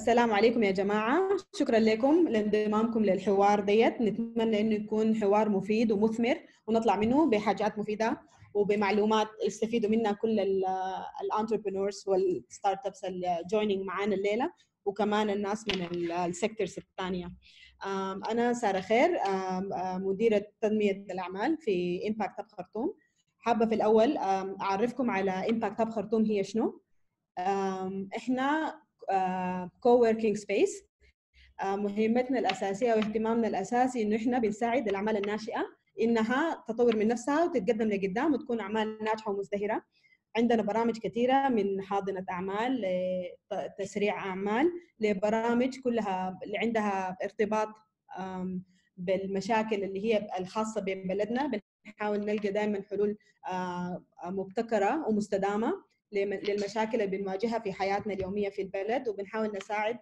السلام عليكم يا جماعة شكرا لكم لانضمامكم للحوار ديت نتمنى انه يكون حوار مفيد ومثمر ونطلع منه بحاجات مفيدة وبمعلومات يستفيدوا منها كل الانتربرنورز والستارت ابس الجويننج معانا الليلة وكمان الناس من السيكتورز الثانية أنا سارة خير مديرة تنمية الأعمال في إمباكت هاب خرطوم حابة في الأول أعرفكم على إمباكت هاب خرطوم هي شنو إحنا كو وركينج سبيس مهمتنا الاساسيه واهتمامنا الاساسي انه احنا بنساعد الاعمال الناشئه انها تطور من نفسها وتتقدم لقدام وتكون اعمال ناجحه ومزدهره عندنا برامج كثيره من حاضنه اعمال لتسريع اعمال لبرامج كلها اللي عندها ارتباط بالمشاكل اللي هي الخاصه ببلدنا بنحاول نلقى دائما حلول مبتكره ومستدامه للمشاكل اللي بنواجهها في حياتنا اليوميه في البلد وبنحاول نساعد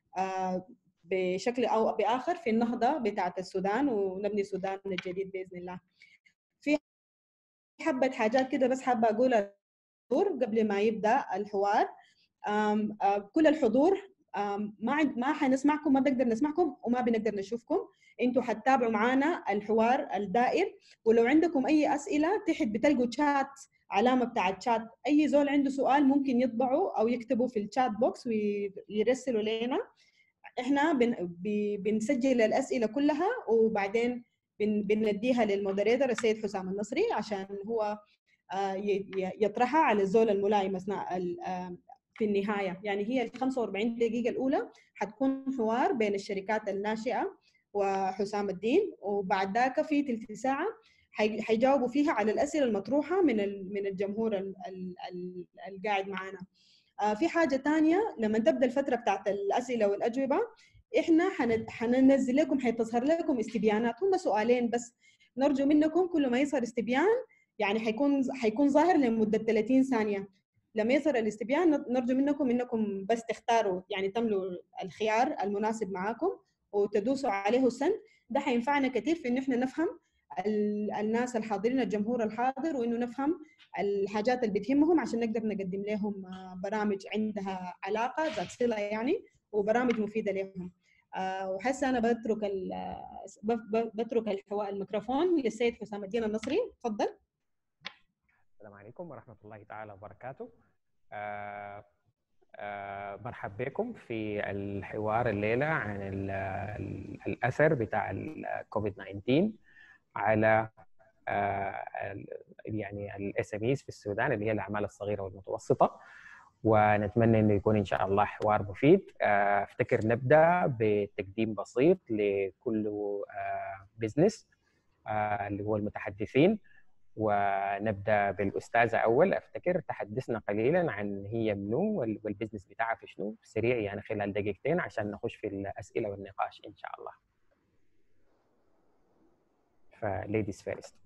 بشكل او باخر في النهضه بتاعه السودان ونبني السودان الجديد باذن الله. في حبه حاجات كده بس حابه اقولها قبل ما يبدا الحوار كل الحضور ما ما حنسمعكم ما بنقدر نسمعكم وما بنقدر نشوفكم انتوا حتتابعوا معانا الحوار الدائر ولو عندكم اي اسئله تحت بتلقوا تشات علامه بتاعت شات اي زول عنده سؤال ممكن يطبعه او يكتبه في الشات بوكس ويرسله لنا احنا بن بنسجل الاسئله كلها وبعدين بن بنديها للمودريتور السيد حسام النصري عشان هو يطرحها على الزول الملائم اثناء في النهايه يعني هي ال 45 دقيقه الاولى حتكون حوار بين الشركات الناشئه وحسام الدين وبعد ذاك في ثلث ساعه حيجاوبوا فيها على الاسئله المطروحه من من الجمهور القاعد معنا في حاجه ثانيه لما تبدا الفتره بتاعت الاسئله والاجوبه احنا حننزل لكم حيتظهر لكم استبيانات هم سؤالين بس نرجو منكم كل ما يظهر استبيان يعني حيكون حيكون ظاهر لمده 30 ثانيه لما يظهر الاستبيان نرجو منكم انكم بس تختاروا يعني تملوا الخيار المناسب معاكم وتدوسوا عليه السن ده حينفعنا كثير في انه احنا نفهم الناس الحاضرين الجمهور الحاضر وانه نفهم الحاجات اللي بتهمهم عشان نقدر نقدم لهم برامج عندها علاقه ذات صله يعني وبرامج مفيده لهم وحاسه انا بترك بترك الحوار الميكروفون للسيد حسام الدين النصري تفضل السلام عليكم ورحمه الله تعالى وبركاته آه آه مرحب بكم في الحوار الليله عن الاثر بتاع الكوفيد 19 على يعني الاس ام في السودان اللي هي الاعمال الصغيره والمتوسطه ونتمنى انه يكون ان شاء الله حوار مفيد افتكر نبدا بتقديم بسيط لكل بزنس اللي هو المتحدثين ونبدا بالاستاذه اول افتكر تحدثنا قليلا عن هي منو والبزنس بتاعها في شنو سريع يعني خلال دقيقتين عشان نخش في الاسئله والنقاش ان شاء الله فليديز فيرست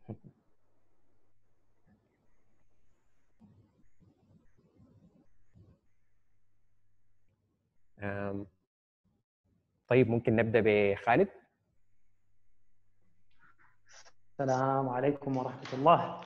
طيب ممكن نبدا بخالد السلام عليكم ورحمه الله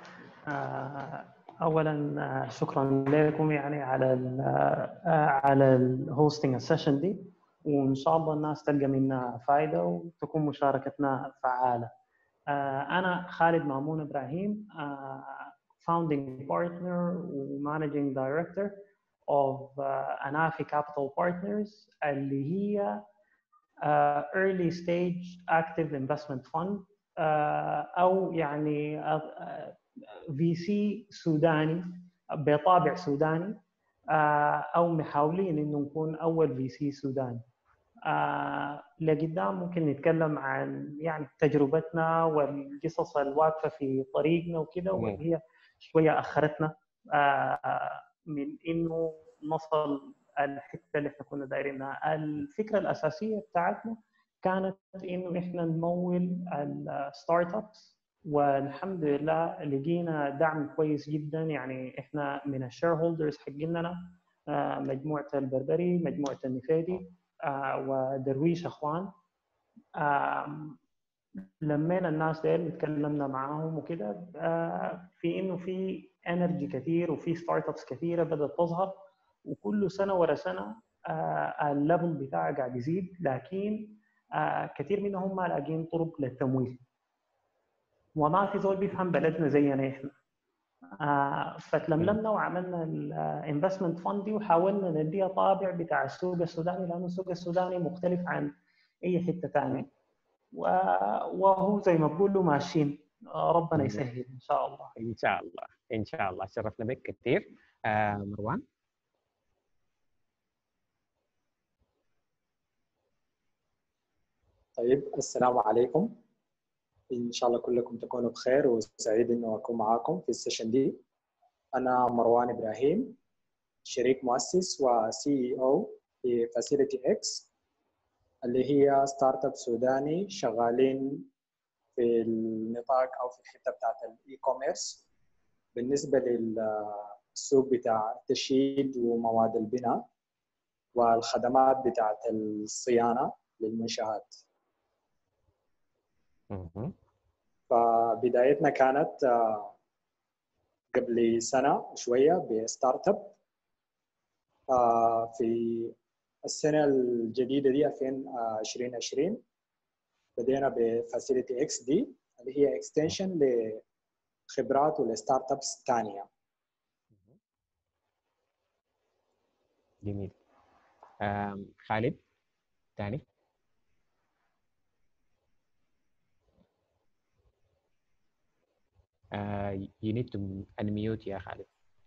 اولا شكرا لكم يعني على ال على الهوستنج السيشن دي وان شاء الله الناس تلقى منها فائده وتكون مشاركتنا فعاله انا خالد مامون ابراهيم founding partner ومانجينج دايركتور of uh, Anafi Capital Partners اللي هي uh, early stage active investment fund uh, او يعني في سي سوداني بطابع سوداني او محاولين انه نكون اول في سي سوداني آه لقدام ممكن نتكلم عن يعني تجربتنا والقصص الواقفه في طريقنا وكده واللي هي شويه اخرتنا آه من انه نصل الحته اللي احنا كنا دايرينها الفكره الاساسيه بتاعتنا كانت انه احنا نمول الستارت ابس والحمد لله لقينا دعم كويس جدا يعني احنا من الشير هولدرز حقنا آه مجموعه البربري مجموعه النفيدي آه ودرويش اخوان آه لمينا الناس ديل وتكلمنا معاهم وكده آه في انه في انرجي كثير وفي ستارت ابس كثيره بدات تظهر وكل سنه ورا سنه الليفل بتاعها قاعد يزيد لكن كثير منهم ما لاقين طرق للتمويل وما في زول بيفهم بلدنا زينا احنا فتلملمنا وعملنا الانفستمنت فند دي وحاولنا نديها طابع بتاع السوق السوداني لانه السوق السوداني مختلف عن اي حته ثانيه وهو زي ما بقول له ماشيين ربنا يسهل ان شاء الله ان شاء الله ان شاء الله شرفنا بك كثير آه مروان طيب السلام عليكم ان شاء الله كلكم تكونوا بخير وسعيد انه اكون معاكم في السيشن دي انا مروان ابراهيم شريك مؤسس وسي اي او في فاسيلتي اكس اللي هي ستارت اب سوداني شغالين في النطاق او في الحته بتاعت الاي كوميرس بالنسبه للسوق بتاع التشييد ومواد البناء والخدمات بتاعت الصيانه للمنشآت فبدايتنا كانت قبل سنة شوية بستارت اب في السنة الجديدة دي 2020 بدينا بفاسيلتي اكس دي اللي هي اكستنشن لخبرات والستارت ابس الثانية جميل خالد ثاني Uh, you need to unmute يا خالد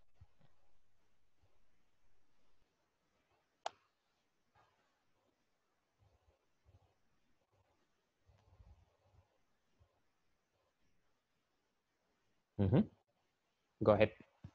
Mm-hmm. Go ahead.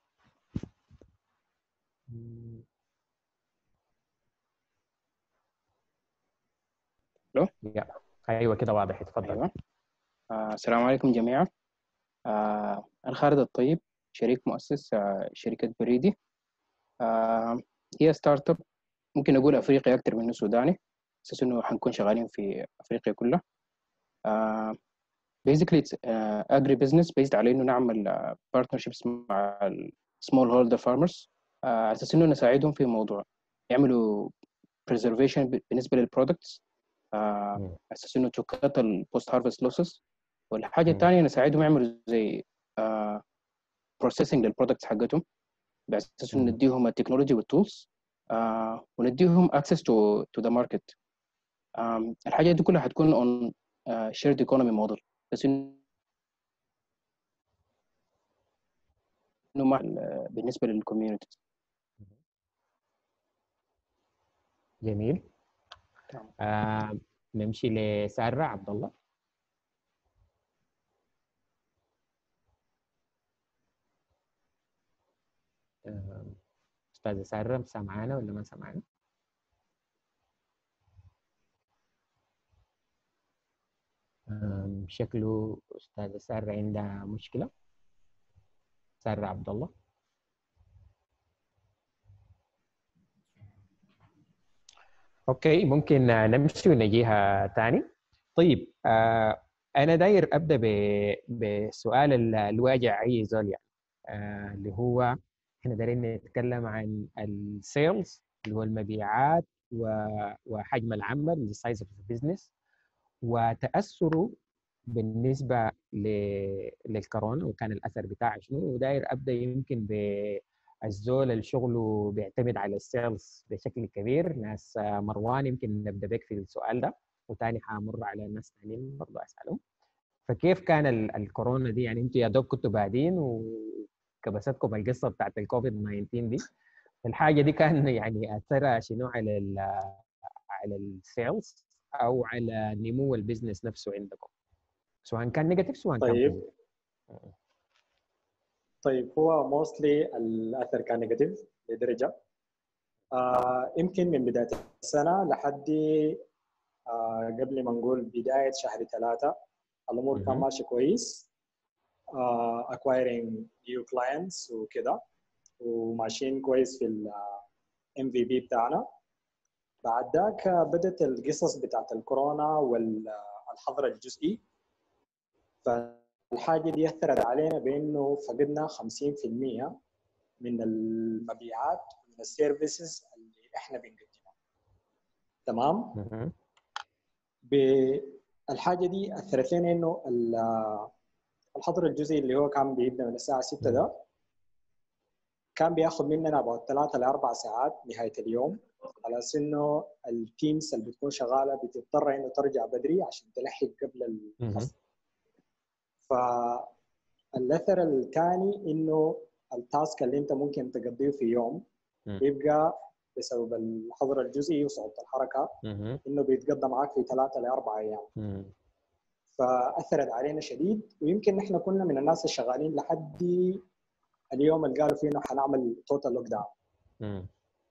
الو yeah. ايوه كده واضح اتفضل ايوه آه السلام عليكم جميعا آه انا خالد الطيب شريك مؤسس آه شركه بريدي آه هي ستارت اب ممكن اقول افريقي اكثر منه سوداني اساس انه حنكون شغالين في افريقيا كلها آه basically it's uh, agri business based على انه نعمل uh, partnerships مع ال small holder farmers uh, على اساس انه نساعدهم في موضوع يعملوا preservation بالنسبه للبرودكتس uh, على اساس انه to cut ال post harvest losses والحاجه الثانيه نساعدهم يعملوا زي uh, processing للبرودكتس حقتهم باساس انه نديهم التكنولوجي والتولز uh, ونديهم access to to the market um, الحاجه دي كلها حتكون on uh, shared economy model بس انه مع بالنسبه للكوميونيتيز جميل آه نمشي لسارة عبد الله آه، استاذة سارة سامعانا ولا ما سامعانا؟ شكله أستاذة سارة عندها مشكلة سارة عبد الله أوكي ممكن نمشي ونجيها تاني طيب آه أنا داير أبدأ بسؤال الواجع أي زول يعني آه اللي هو احنا دايرين نتكلم عن السيلز اللي هو المبيعات وحجم العمل السايز اوف بزنس وتاثره بالنسبه للكورونا وكان الاثر بتاعه شنو وداير ابدا يمكن بالزول اللي شغله بيعتمد على السيلز بشكل كبير ناس مروان يمكن نبدا بك في السؤال ده وتاني حامر على ناس ثانيين برضه اسالهم فكيف كان الكورونا دي يعني انتوا يا دوب كنتوا بادين وكبستكم القصه بتاعت الكوفيد 19 دي الحاجه دي كان يعني اثرها شنو على ال على السيلز او على نمو البزنس نفسه عندكم سواء كان نيجاتيف سواء طيب. كان طيب هو موستلي الاثر كان نيجاتيف لدرجه آه يمكن من بدايه السنه لحد آه قبل ما نقول بدايه شهر ثلاثه الامور كان ماشيه كويس uh, acquiring new clients وكده وماشيين كويس في الام في بي بتاعنا بعد ذاك بدات القصص بتاعت الكورونا والحظر الجزئي فالحاجه دي اثرت علينا بانه فقدنا 50% من المبيعات من السيرفيسز اللي احنا بنقدمها تمام مهم. بالحاجه دي اثرت لنا انه ال- الحظر الجزئي اللي هو كان بيبدا من الساعه 6 ده كان بياخذ مننا بعد ثلاثة لأربع ساعات نهاية اليوم على أساس إنه التيمز اللي بتكون شغالة بتضطر إنه ترجع بدري عشان تلحق قبل مهم. الفصل فالأثر الثاني إنه التاسك اللي أنت ممكن تقضيه في يوم مم. بيبقى بسبب الحظر الجزئي وصعوبة الحركة مهم. إنه بيتقضى معاك في ثلاثة لأربع أيام مم. فاثرت علينا شديد ويمكن نحن كنا من الناس الشغالين لحد اليوم اللي قالوا فيه انه حنعمل توتال لوك داون مم.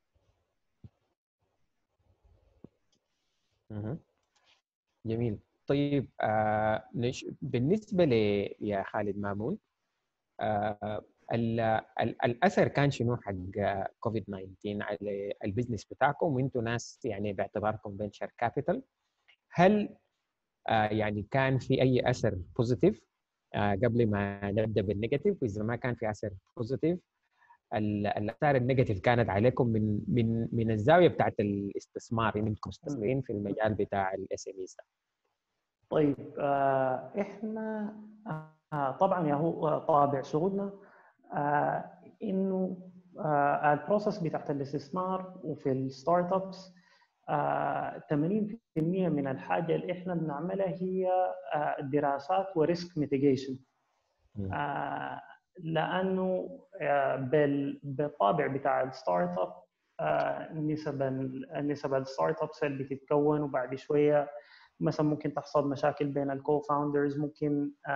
مهم. جميل طيب آه نش... بالنسبة ل يا خالد مامون آه ال... ال... الأثر كان شنو حق كوفيد 19 على البزنس بتاعكم وانتم ناس يعني باعتباركم فينشر كابيتال هل آه يعني كان في أي أثر بوزيتيف آه قبل ما نبدأ بالنيجاتيف وإذا ما كان في أثر بوزيتيف ال- الاثار النيجاتيف كانت عليكم من من من الزاويه بتاعت الاستثمار انكم مستثمرين في المجال بتاع الاس ام ده طيب آه، احنا آه، طبعا يا هو آه، طابع شغلنا آه، انه آه، البروسيس بتاعت الاستثمار وفي الستارت ابس آه، 80% من الحاجه اللي احنا بنعملها هي آه، دراسات وريسك ميتيجيشن مم. آه، لانه آه، بال- بالطابع بتاع الستارت اب آه، نسب ال- نسب الستارت ابس اللي بتتكون وبعد شويه مثلا ممكن تحصل مشاكل بين الكو فاوندرز ممكن آه،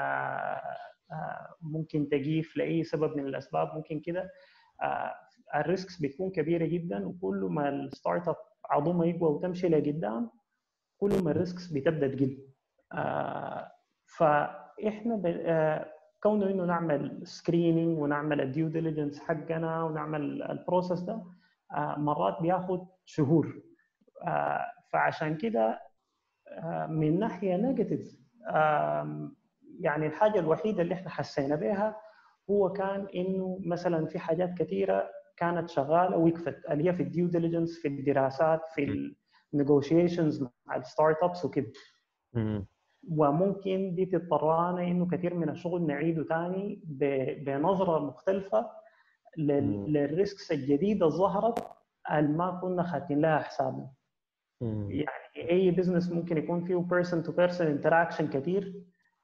آه، ممكن تجيف لاي سبب من الاسباب ممكن كده آه، الريسكس بتكون كبيره جدا وكل ما الستارت اب عظمه يقوى وتمشي لقدام كل ما الريسكس بتبدا تقل آه، فاحنا ب- آه، كونه انه نعمل سكريننج ونعمل الديو ديليجنس حقنا ونعمل البروسيس ده آه، مرات بياخد شهور آه، فعشان كده آه، من ناحيه نيجاتيف يعني الحاجه الوحيده اللي احنا حسينا بها هو كان انه مثلا في حاجات كثيره كانت شغاله وقفت اللي هي في الديو ديليجنس في الدراسات في النيغوشيشنز مع الستارت ابس وكده مم. وممكن دي تضطرنا انه كثير من الشغل نعيده ثاني بنظره مختلفه لل- مم. للريسكس الجديده ظهرت اللي ما كنا خاتين لها حسابنا مم. يعني اي بزنس ممكن يكون فيه بيرسون تو بيرسون انتراكشن كثير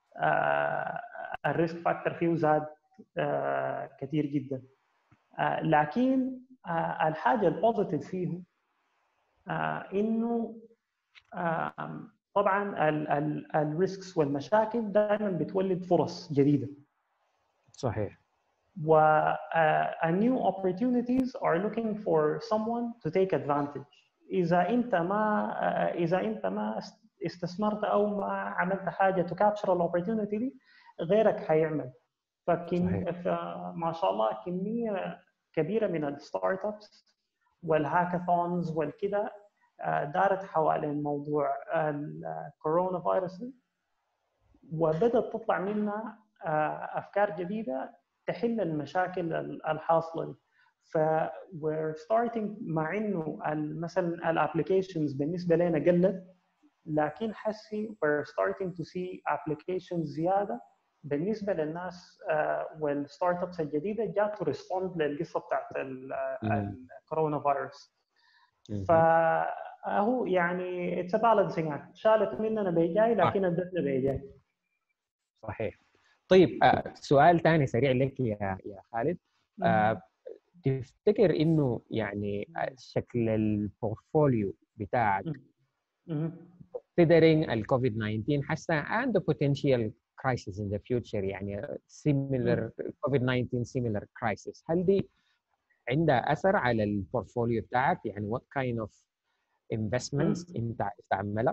آه الريسك فاكتور فيه زاد آه كثير جدا آه لكن آه الحاجه البوزيتيف فيه آه انه آه طبعا الريسكس والمشاكل دائما بتولد فرص جديده صحيح و uh, and new opportunities are looking for someone to take advantage اذا انت ما uh, اذا انت ما است- استثمرت او ما عملت حاجه to capture الاوبورتونيتي دي غيرك حيعمل فكم صحيح. فما شاء الله كميه كبيره من الستارت ابس والهاكاثونز والكده آه، دارت حوالين موضوع الكورونا فيروس ده، وبدات تطلع منها آه، افكار جديده تحل المشاكل ال- الحاصله دي ف we're starting مع انه ال- مثلا الابلكيشنز بالنسبه لنا قلت لكن حسي we're starting to see applications زياده بالنسبه للناس آه، والستارت ابس الجديده جات ريسبوند للقصه بتاعت ال- مم. الكورونا فيروس مم. فهو يعني اتس بالانسنج اكت شالت مننا بيجاي لكن ادتنا بيجاي صحيح طيب آه سؤال ثاني سريع لك يا يا خالد آه تفتكر انه يعني آه، شكل البورتفوليو بتاعك مهم. considering الكوفيد 19 حاسه عنده potential crisis in the future يعني similar COVID 19 similar crisis هل دي عندها اثر على البورتفوليو بتاعك يعني what kind of investments انت تعملها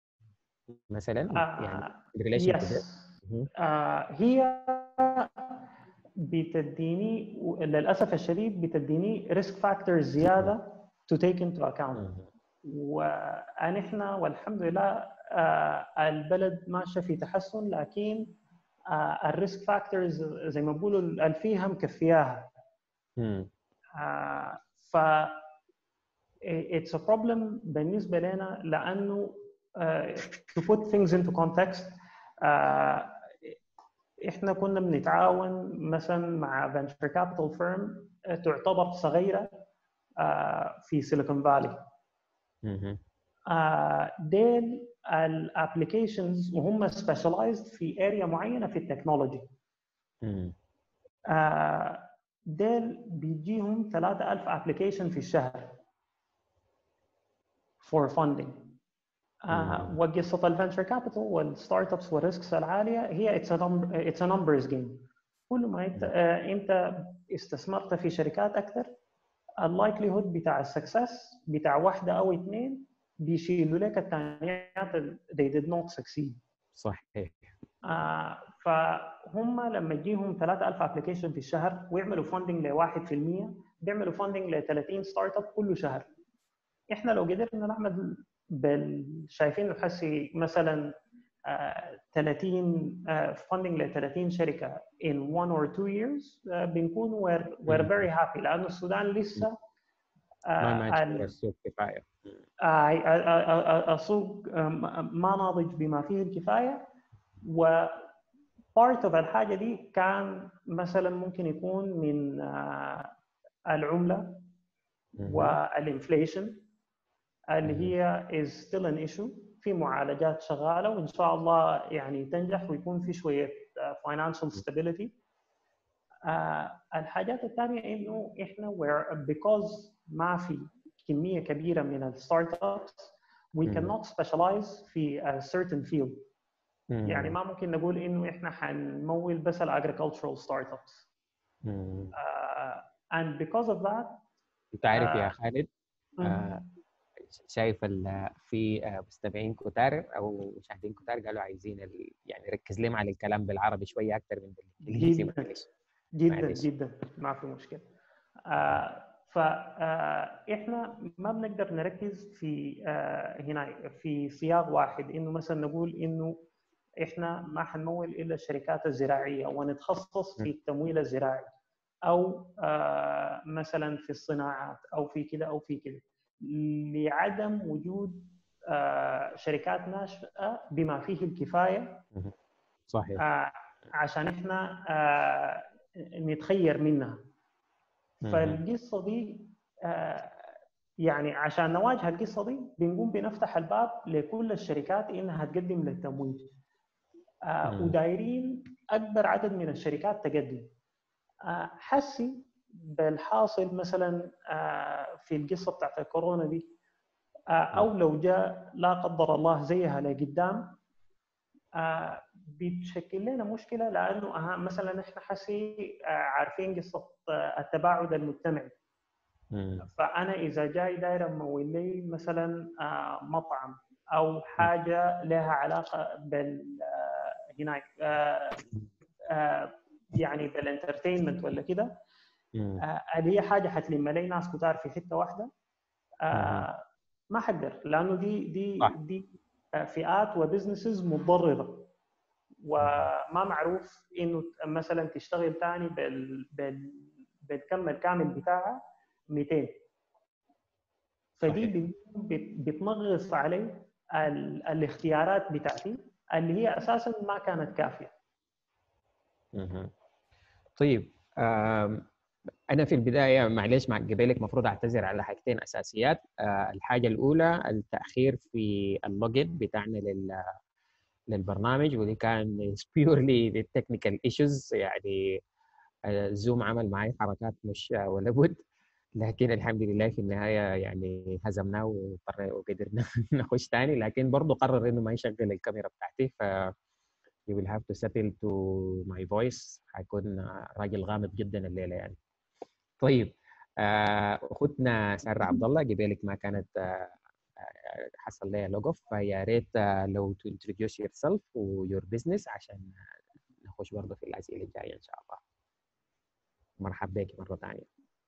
مثلا يعني آه، in relation to this يس مهم. آه، هي بتديني للاسف الشديد بتديني ريسك فاكتورز زياده تو تيك انتو اكاونت مهم. ونحن والحمد لله آه، البلد ماشيه في تحسن لكن الريسك فاكتورز زي ما بيقولوا اللي فيها مكفياها مم. آه، ف it's a problem بالنسبه لنا لانه uh, to put things into context uh, احنا كنا بنتعاون مثلا مع فينشر كابيتال فيرم تعتبر صغيره uh, في سيليكون فالي مهم. ديل الابلكيشنز وهم سبيشاليزد في اريا معينه في التكنولوجي مم. آه، ديل بيجيهم 3000 ابلكيشن في الشهر فور فاندنج مم. وقصه الفنشر كابيتال والستارت ابس والريسكس العاليه هي اتس اتس نمبرز جيم كل ما انت آه، انت استثمرت في شركات اكثر اللايكلي هود بتاع السكسس بتاع واحده او اثنين بيشيلوا لك الثانيات ال- they did not succeed صحيح آه فهم لما يجيهم 3000 ابلكيشن في الشهر ويعملوا فاندنج ل 1% بيعملوا فاندنج ل 30 ستارت اب كل شهر احنا لو قدرنا نعمل بال شايفين حسي مثلا آه 30 فاندنج ل 30 شركه in one or two years آه بنكون we're, we're مم. very happy لانه السودان لسه ما آه ماشي ال- السوق كفايه آه، آه، آه، آه، السوق آه، ما ناضج بما فيه الكفايه و part of الحاجه دي كان مثلا ممكن يكون من آه، العمله مهم. والانفليشن اللي مهم. هي is still an issue في معالجات شغاله وان شاء الله يعني تنجح ويكون في شويه آه، financial stability آه، الحاجات الثانيه انه احنا we're because ما في كميه كبيره من الستارت ابس we مم. cannot specialize في a certain field مم. يعني ما ممكن نقول انه احنا حنمول بس الاجريكلتشرال ستارت ابس مم. and because of that انت عارف يا آه. خالد آه، شايف ال- في آه، مستمعين كتار او مشاهدين كتار قالوا عايزين ال... يعني ركز لهم على الكلام بالعربي شويه اكثر من بالانجليزي جداً. معلش جدا معلش. جدا ما في مشكله آه فاحنا ما بنقدر نركز في آه هنا في سياق واحد انه مثلا نقول انه احنا ما حنمول الا الشركات الزراعيه ونتخصص في التمويل الزراعي او آه مثلا في الصناعات او في كده او في كده لعدم وجود آه شركات ناشئه بما فيه الكفايه صحيح آه عشان احنا آه نتخير منها مهم. فالقصه دي آه يعني عشان نواجه القصه دي بنقوم بنفتح الباب لكل الشركات انها تقدم للتمويل آه مم. ودايرين اكبر عدد من الشركات تقدم آه حسي بالحاصل مثلا آه في القصه بتاعت الكورونا دي آه او لو جاء لا قدر الله زيها لقدام آه بتشكل لنا مشكله لانه أه مثلا احنا حسي آه عارفين قصه آه التباعد المجتمعي مم. فانا اذا جاي داير امول لي مثلا آه مطعم او حاجه لها علاقه بال آه هناك آه آه يعني بالانترتينمنت ولا كده مم. آه اللي هي حاجه حتلم لي ناس كتار في حته واحده آه ما حقدر لانه دي دي صح. دي آه، فئات وبزنسز متضرره وما معروف انه مثلا تشتغل ثاني بال بال بالكم الكامل بتاعها 200 فدي صحيح. بي- بت- بتنغص علي ال- الاختيارات بتاعتي اللي هي اساسا ما كانت كافيه مهم. طيب آم، انا في البدايه معلش مع قبلك المفروض اعتذر على حاجتين اساسيات آه، الحاجه الاولى التاخير في اللوجن بتاعنا لل للبرنامج ودي كان بيورلي للتكنيكال ايشوز يعني آه، زوم عمل معي حركات مش آه، ولا بد لكن الحمد لله في النهايه يعني هزمناه واضطر- وقدرنا نخش تاني لكن برضه قرر انه ما يشغل الكاميرا بتاعتي ف you will have to settle to my voice حيكون آه، راجل غامض جدا الليله يعني طيب آه، اختنا ساره عبد الله قبلك ما كانت آه، آه، حصل لها لوجوف فيا ريت آه، لو to introduce yourself و your business عشان آه، نخش برضه في الاسئله الجايه ان شاء الله مرحبا بك مره ثانيه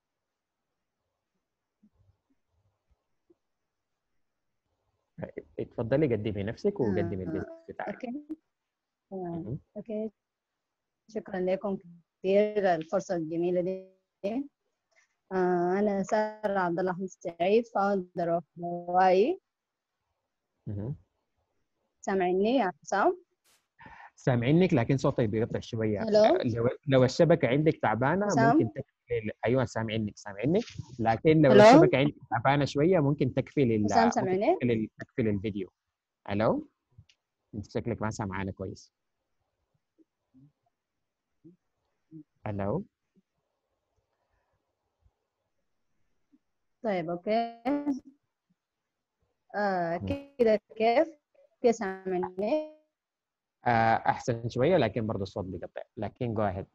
اتفضلي قدمي نفسك وقدمي آه، البيزنس بتاعك اوكي آه، مهم. اوكي شكرا لكم كثير الفرصه الجميله دي آه، أنا سارة عبد الله أحمد سعيد فاوندر أوف هواي مهم. سامعني يا حسام؟ سامعينك لكن صوتك بيقطع شويه ألو؟ لو لو الشبكه عندك تعبانه حسام؟ ممكن تكفي ايوه سامعينك سامعينك لكن لو ألو؟ الشبكه عندك تعبانه شويه ممكن تكفي لل حسام ممكن سامعني؟ تكفي لل- تكفي للفيديو الو انت شكلك ما سامعانا كويس الو طيب أوكي آه مم. كده كيف؟ كيف سامعني؟ آه، احسن شويه لكن برضه الصوت بيقطع لكن جو اهيد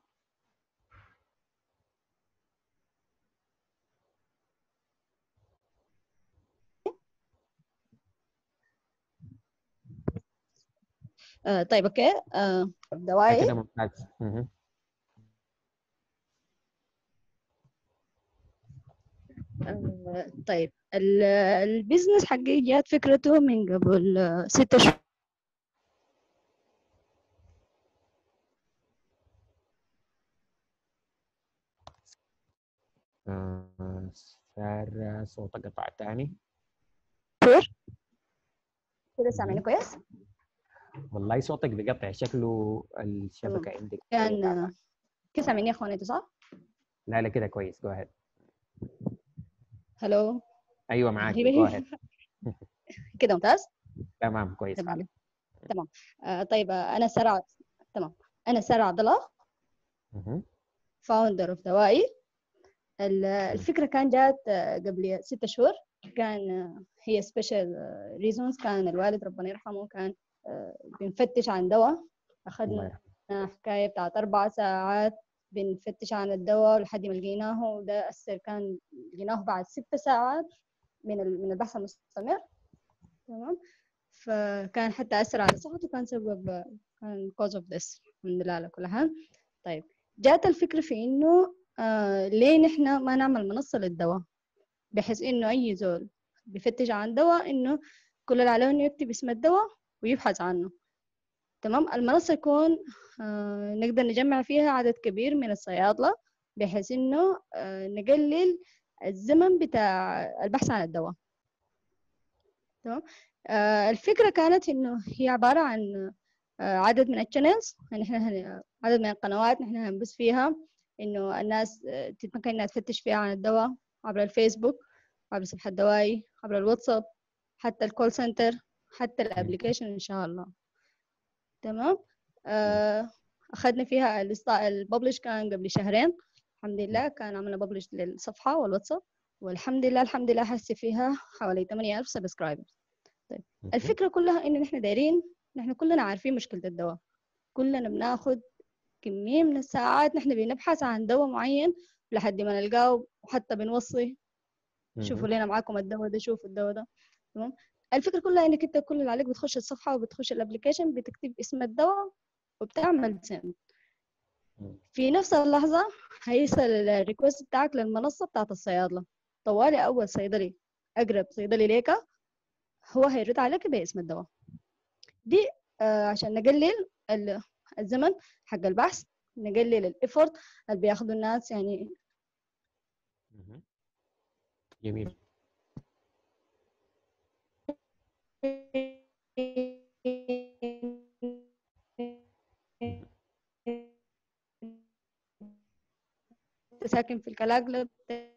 آه طيب أوكي آه دواعي كده ممتاز مهم. آه طيب ال- البيزنس حقي جات فكرته من قبل آه، ستة شهور آه، سارة صوتك قطع تاني كده سامعني كويس؟ والله صوتك بيقطع شكله الشبكه عندك كان تعبانة. آه، كده سامعني يا اخواني انتوا صح؟ لا لا كده كويس جو اهيد هلو ايوه معاك غريبة جو هي. اهيد كده ممتاز؟ تمام كويس تمام خالد تمام آه طيب آه انا سارة تمام انا سارة عبد الله مهم. فاوندر اوف دوائي ال- الفكرة كان جات آه، قبل ستة شهور كان آه، هي سبيشال ريزونز كان الوالد ربنا يرحمه كان آه، بنفتش عن دواء الله أخذنا يرحمه. حكاية بتاعت أربع ساعات بنفتش عن الدواء لحد ما لقيناه وده أثر كان لقيناه بعد ست ساعات من ال- من البحث المستمر تمام فكان حتى أثر على صحته كان سبب كان cause of this الحمد لله على كل حال طيب جات الفكرة في إنه آه ليه نحن ما نعمل منصة للدواء بحيث إنه أي زول بيفتش عن دواء إنه كل اللي عليه إنه يكتب اسم الدواء ويبحث عنه تمام المنصة يكون آه نقدر نجمع فيها عدد كبير من الصيادلة بحيث إنه آه نقلل الزمن بتاع البحث عن الدواء تمام آه الفكرة كانت إنه هي عبارة عن آه عدد من الشانلز يعني إحنا هن- عدد من القنوات نحن هنبث فيها إنه الناس آه، تتمكن إنها تفتش فيها عن الدواء عبر الفيسبوك عبر صفحة دوائي عبر الواتساب حتى الكول سنتر حتى الابليكيشن إن شاء الله تمام آه أخذنا فيها الببلش كان قبل شهرين الحمد لله كان عملنا ببلش للصفحة والواتساب والحمد لله الحمد لله هسه فيها حوالي 8000 سبسكرايبر مهم. الفكرة كلها إن نحن دايرين نحن كلنا عارفين مشكلة الدواء كلنا بناخد كمية من الساعات نحن بنبحث عن دواء معين لحد ما نلقاه وحتى بنوصي شوفوا مهم. لنا معاكم الدواء ده شوفوا الدواء ده تمام الفكرة كلها إنك أنت كل اللي عليك بتخش الصفحة وبتخش الابليكيشن بتكتب اسم الدواء وبتعمل سند مم. في نفس اللحظة هيصل الريكوست بتاعك للمنصة بتاعت الصيادلة طوالي أول صيدلي أقرب صيدلي ليك هو هيرد عليك باسم الدواء دي آه عشان نقلل ال- الزمن حق البحث نقلل الإفورت اللي بياخدوا الناس يعني مهم. جميل ساكن في الكلاقلب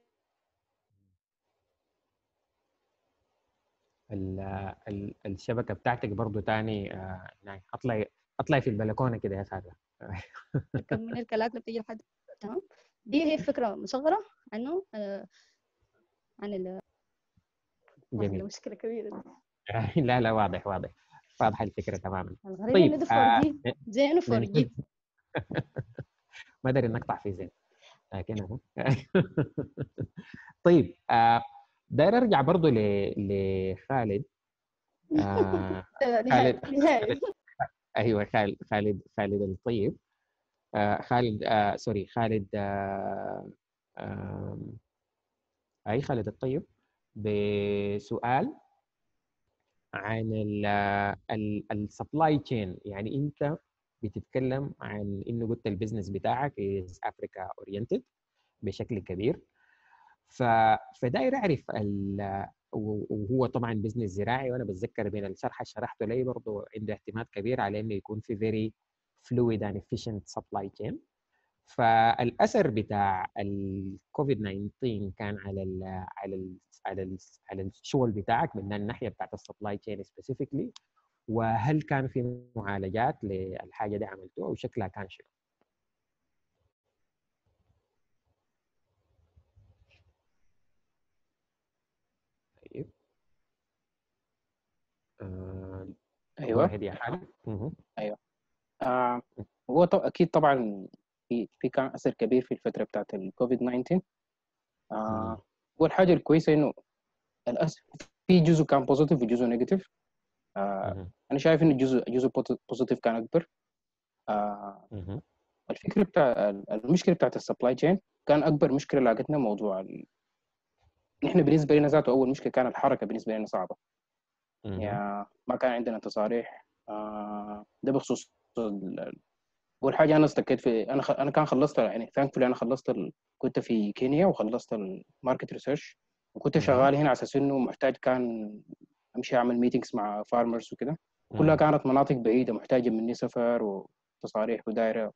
ال- ال- الشبكه بتاعتك برضو تاني آه، هناك اطلعي اطلعي في البلكونه كده يا ساره تركب من الكلاقلب تيجي لحد تمام دي هي فكرة مصغرة عنه آه عن ال والله جميل مشكلة كبيرة لا لا واضح واضح واضحه الفكره تماما الغريب طيب إنه ده آه، 4G زينه 4G ما ادري نقطع في زين لكن أهو. طيب آه، داير ارجع برضو ل- لخالد آه، نهاية نهاية ايوه خالد خالد خالد الطيب آه خالد آه سوري خالد آه آم، اي خالد الطيب بسؤال عن السبلاي تشين يعني انت بتتكلم عن انه قلت البزنس بتاعك از افريكا اورينتد بشكل كبير ف... فداير اعرف ال... وهو طبعا بزنس زراعي وانا بتذكر من الشرح اللي شرحته لي برضه عنده اعتماد كبير على انه يكون في فيري فلويد اند efficient سبلاي تشين فالاثر بتاع الكوفيد 19 كان على ال على ال على ال على الشغل بتاعك من الناحيه بتاعت السبلاي تشين سبيسيفيكلي وهل كان في معالجات للحاجه دي عملتوها وشكلها كان شنو؟ طيب آه، ايوه واحد يا خالد مهم. آه هو طب اكيد طبعا في في كان اثر كبير في الفتره بتاعت الكوفيد 19 آه هو الحاجه الكويسه انه الأثر في جزء كان بوزيتيف وجزء نيجاتيف آه مهم. انا شايف ان الجزء جزء بوزيتيف كان اكبر آه مهم. الفكره بتاع المشكله بتاعت السبلاي تشين كان اكبر مشكله لاقتنا موضوع ال... نحن بالنسبه لنا ذاته اول مشكله كان الحركه بالنسبه لنا صعبه مهم. يعني ما كان عندنا تصاريح آه ده بخصوص ال- ال- اول حاجه انا استكيت في انا خ... انا كان خلصت يعني ثانكفولي انا خلصت ال... كنت في كينيا وخلصت الماركت ريسيرش وكنت مهم. شغال هنا على اساس انه محتاج كان امشي اعمل ميتينجز مع فارمرز وكده كلها كانت مناطق بعيده محتاجه مني سفر وتصاريح ودايره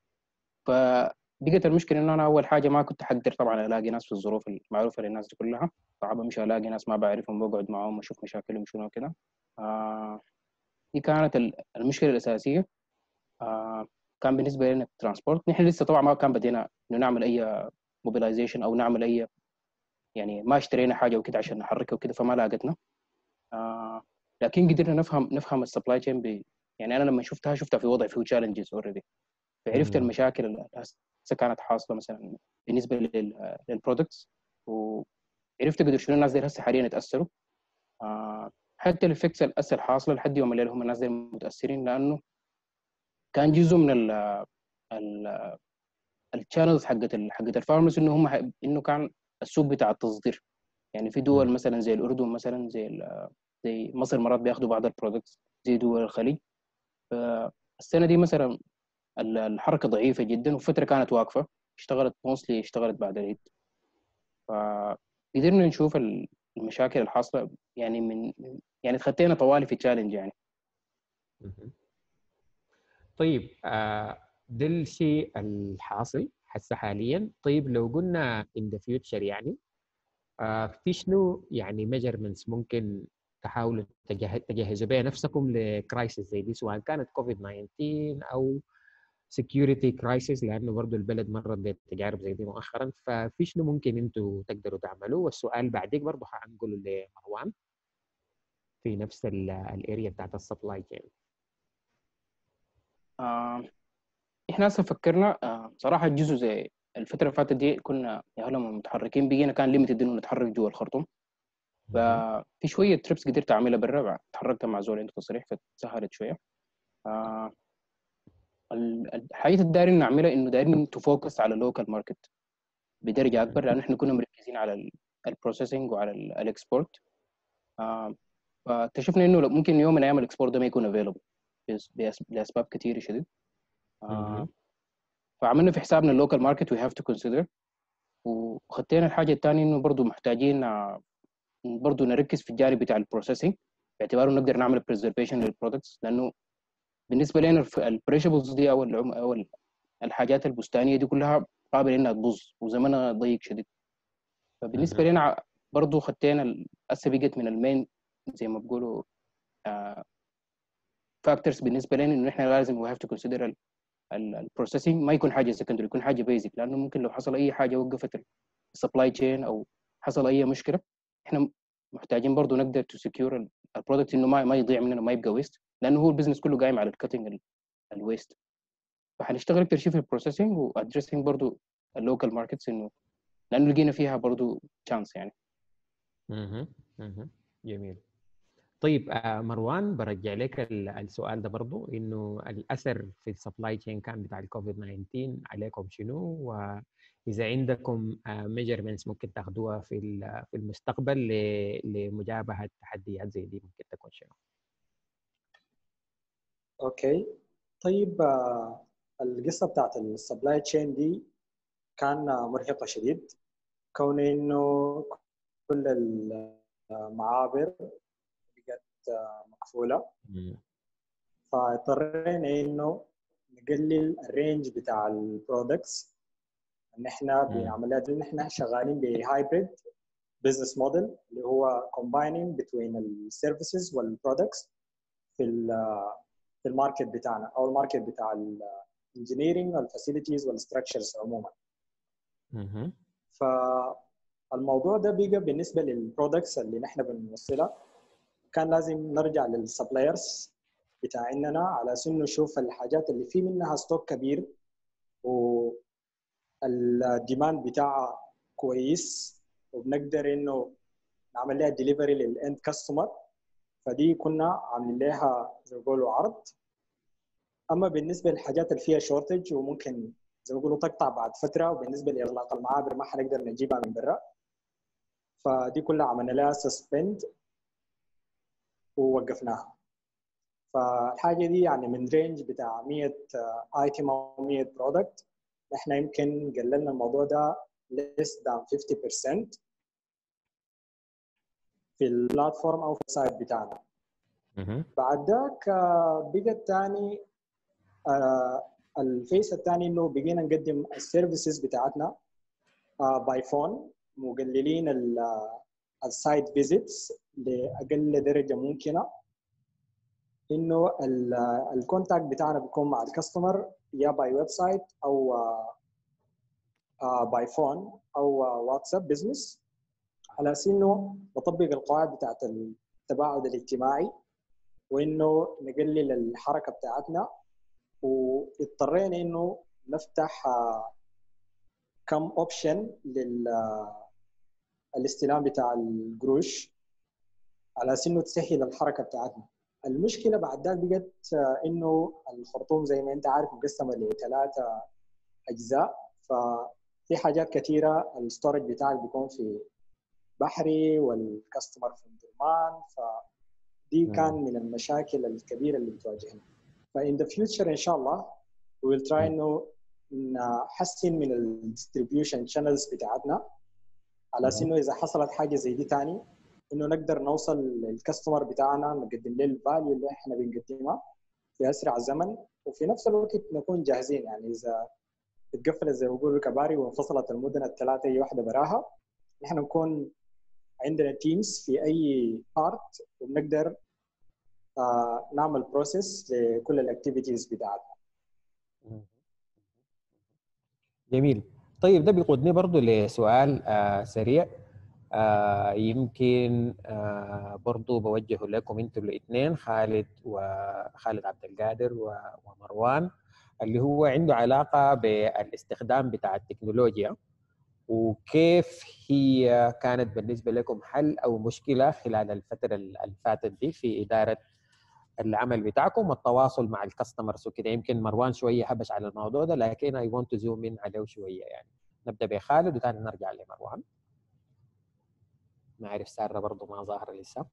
فبقت المشكله انه انا اول حاجه ما كنت حقدر طبعا الاقي ناس في الظروف المعروفه للناس دي كلها صعب امشي الاقي ناس ما بعرفهم بقعد معاهم واشوف مشاكلهم شنو كده آه دي كانت ال- المشكله الاساسيه آه كان بالنسبه لنا الترانسبورت نحن لسه طبعا ما كان بدينا انه نعمل اي موبيلايزيشن او نعمل اي يعني ما اشترينا حاجه وكده عشان نحركها وكده فما لاقتنا آه لكن قدرنا نفهم نفهم السبلاي تشين ب يعني انا لما شفتها شفتها في وضع فيه تشالنجز اوريدي فعرفت مم. المشاكل اللي هسه كانت حاصله مثلا بالنسبه لل- للبرودكتس وعرفت قدر شنو الناس دي هسه حاليا يتاثروا آه حتى الافكتس الاسر حاصله لحد يوم الليل هم الناس دي متاثرين لانه كان جزء من ال ال الشانلز حقت ال- حقت الفارمرز انه هم ح- انه كان السوق بتاع التصدير يعني في دول مم. مثلا زي الاردن مثلا زي ال- زي مصر مرات بياخدوا بعض البرودكتس زي دول الخليج فالسنه دي مثلا ال- الحركه ضعيفه جدا وفتره كانت واقفه اشتغلت موصلي اشتغلت بعد العيد فقدرنا نشوف ال- المشاكل الحاصله يعني من يعني تخطينا طوالي في تشالنج يعني مهم. طيب آه، ده الشيء الحاصل هسه حاليا طيب لو قلنا in the future يعني آه، في شنو يعني measurements ممكن تحاولوا تجه- تجهزوا بها نفسكم لكرايسيس زي دي سواء كانت كوفيد 19 او security crisis لانه برضه البلد مرت بتجارب زي دي مؤخرا ففي شنو ممكن انتم تقدروا تعملوه والسؤال بعديك برضه حنقوله لمروان في نفس الاريا بتاعت السبلاي تشين آه، احنا هسه فكرنا آه، صراحه الجزء زي الفتره اللي فاتت دي كنا يا هلا متحركين بقينا كان ليميتد انه نتحرك جوا الخرطوم ففي شويه تريبس قدرت اعملها برا تحركت مع زول عنده تصريح فسهلت شويه آه، ال- الحاجات اللي دايرين نعملها انه دايرين تفوكس على اللوكال ماركت بدرجه اكبر لانه احنا كنا مركزين على البروسيسنج وعلى ال- الاكسبورت آه، فاكتشفنا انه لو- ممكن يوم من الايام الاكسبورت ده ما يكون افيلبل لاسباب كثيره شديد آه، مهم. فعملنا في حسابنا اللوكال ماركت وي هاف تو كونسيدر وخطينا الحاجه الثانيه انه برضه محتاجين آه، برضه نركز في الجانب بتاع البروسيسنج باعتباره نقدر نعمل بريزرفيشن للبرودكتس لانه بالنسبه لنا البريشبلز دي او العم او ال- الحاجات البستانيه دي كلها قابله انها تبوظ وزمنها ضيق شديد فبالنسبه مهم. لنا ع- برضه خطينا ال- هسه بقت من المين زي ما بيقولوا فاكتورز بالنسبه لنا انه احنا لازم وي هاف تو كونسيدر البروسيسنج ما يكون حاجه سكندري يكون حاجه بيزك لانه ممكن لو حصل اي حاجه وقفت السبلاي تشين او حصل اي مشكله احنا محتاجين برضه نقدر تو سكيور البرودكت انه ما ما يضيع مننا ما يبقى ويست لانه هو البزنس كله قايم على الكاتنج الويست فحنشتغل اكتر شيء في البروسيسنج وادريسنج برضه اللوكال ماركتس انه لانه لقينا فيها برضه تشانس يعني مهم. مهم. جميل طيب آه، مروان برجع لك ال- السؤال ده برضو انه الاثر في السبلاي تشين كان بتاع الكوفيد 19 عليكم شنو واذا عندكم ميجرمنتس ممكن تاخدوها في ال- في المستقبل ل- لمجابهه تحديات زي دي ممكن تكون شنو؟ اوكي طيب آه، القصه بتاعت السبلاي تشين دي كان آه، مرهقه شديد كون انه كل المعابر بقت مقفوله فاضطرينا انه نقلل الرينج بتاع البرودكتس ان احنا بعمليات ان احنا شغالين بهايبريد بزنس موديل اللي هو combining between السيرفيسز والبرودكتس في في الماركت بتاعنا او الماركت بتاع الانجينيرنج والفاسيلتيز والستراكشرز عموما فالموضوع ده بقى بالنسبه للبرودكتس اللي نحن بنوصلها كان لازم نرجع للسبلايرز بتاعنا على اساس انه نشوف الحاجات اللي في منها ستوك كبير والديماند بتاعها كويس وبنقدر انه نعمل لها ديليفري للاند كاستمر فدي كنا عاملين لها زي ما بيقولوا عرض اما بالنسبه للحاجات اللي فيها شورتج وممكن زي ما بيقولوا تقطع بعد فتره وبالنسبه لاغلاق المعابر ما حنقدر نجيبها من برا فدي كلها عملنا لها سسبند ووقفناها فالحاجه دي يعني من رينج بتاع 100 ايتم او 100 برودكت احنا يمكن قللنا الموضوع ده less than 50% في البلاتفورم او في السايت بتاعنا بعد ذاك بقى الثاني الفيس الثاني انه بقينا نقدم السيرفيسز بتاعتنا باي فون مقللين السايت فيزيتس لاقل درجه ممكنه انه الكونتاكت بتاعنا بيكون مع الكاستمر يا باي ويب سايت او باي فون او واتساب بزنس على اساس انه نطبق القواعد بتاعت التباعد الاجتماعي وانه نقلل الحركه بتاعتنا واضطرينا انه نفتح كم اوبشن لل الاستلام بتاع القروش على اساس انه تسهل الحركه بتاعتنا المشكله بعد ذلك بقت انه الخرطوم زي ما انت عارف مقسمه لثلاثه اجزاء ففي حاجات كثيره الستورج بتاعك بيكون في بحري والكاستمر في درمان فدي كان من المشاكل الكبيره اللي بتواجهنا فإن ذا فيوتشر ان شاء الله we will try انه نحسن من الديستريبيوشن شانلز بتاعتنا على اساس انه اذا حصلت حاجه زي دي ثاني انه نقدر نوصل للكاستمر بتاعنا نقدم له الفاليو اللي احنا بنقدمها في اسرع زمن وفي نفس الوقت نكون جاهزين يعني اذا اتقفلت زي ما بيقولوا الكباري وانفصلت المدن الثلاثه اي واحده براها نحن نكون عندنا تيمز في اي بارت وبنقدر آه نعمل بروسيس لكل الاكتيفيتيز بتاعتنا جميل طيب ده بيقودني برضو لسؤال آه سريع آه يمكن آه برضو بوجهه لكم انتم الاثنين خالد وخالد عبد القادر ومروان اللي هو عنده علاقه بالاستخدام بتاع التكنولوجيا وكيف هي كانت بالنسبه لكم حل او مشكله خلال الفتره اللي فاتت دي في اداره العمل بتاعكم والتواصل مع الكاستمرز وكده يمكن مروان شويه هبش على الموضوع ده لكن اي ونت تو زوم ان عليه شويه يعني نبدا بخالد وثاني نرجع لمروان ما اعرف ساره برضه ما ظاهره لسه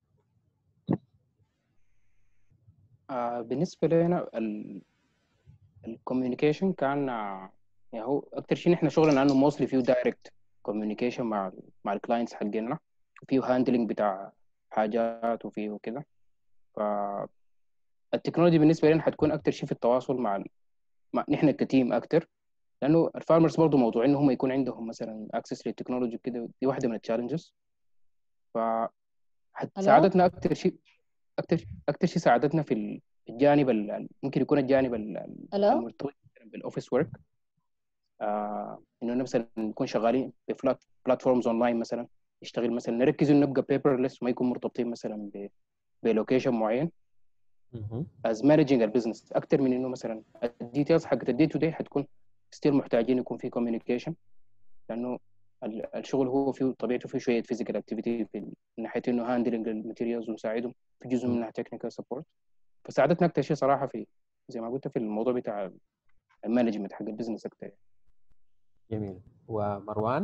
آه بالنسبه لنا الكوميونيكيشن كان آه يعني هو اكتر شيء نحن شغلنا انه موستلي فيه دايركت كوميونيكيشن مع مع الكلاينتس حقنا وفيه هاندلنج بتاع حاجات وفيه كده ف التكنولوجي بالنسبه لنا حتكون اكتر شيء في التواصل مع مع نحن كتيم اكتر لانه الفارمرز برضه موضوع انه هم يكون عندهم مثلا اكسس للتكنولوجي كده دي واحده من التشالنجز ف ساعدتنا اكتر شيء اكتر اكتر شيء ساعدتنا في الجانب ممكن يكون الجانب المرتبط بالاوفيس ورك آه انه مثلا نكون شغالين بفلات بلاتفورمز اونلاين مثلا نشتغل مثلا نركز انه نبقى بيبرلس وما يكون مرتبطين مثلا بلوكيشن معين از مانجينج البزنس اكثر من انه مثلا الديتيلز حقت الدي تو دي حتكون ستيل محتاجين يكون في كوميونيكيشن لانه الشغل هو فيه طبيعته فيه شويه فيزيكال اكتيفيتي في ناحيه انه هاندلنج الماتيريالز ونساعدهم في جزء منها تكنيكال سبورت فساعدتنا اكثر شيء صراحه في زي ما قلت في الموضوع بتاع المانجمنت حق البزنس اكثر جميل ومروان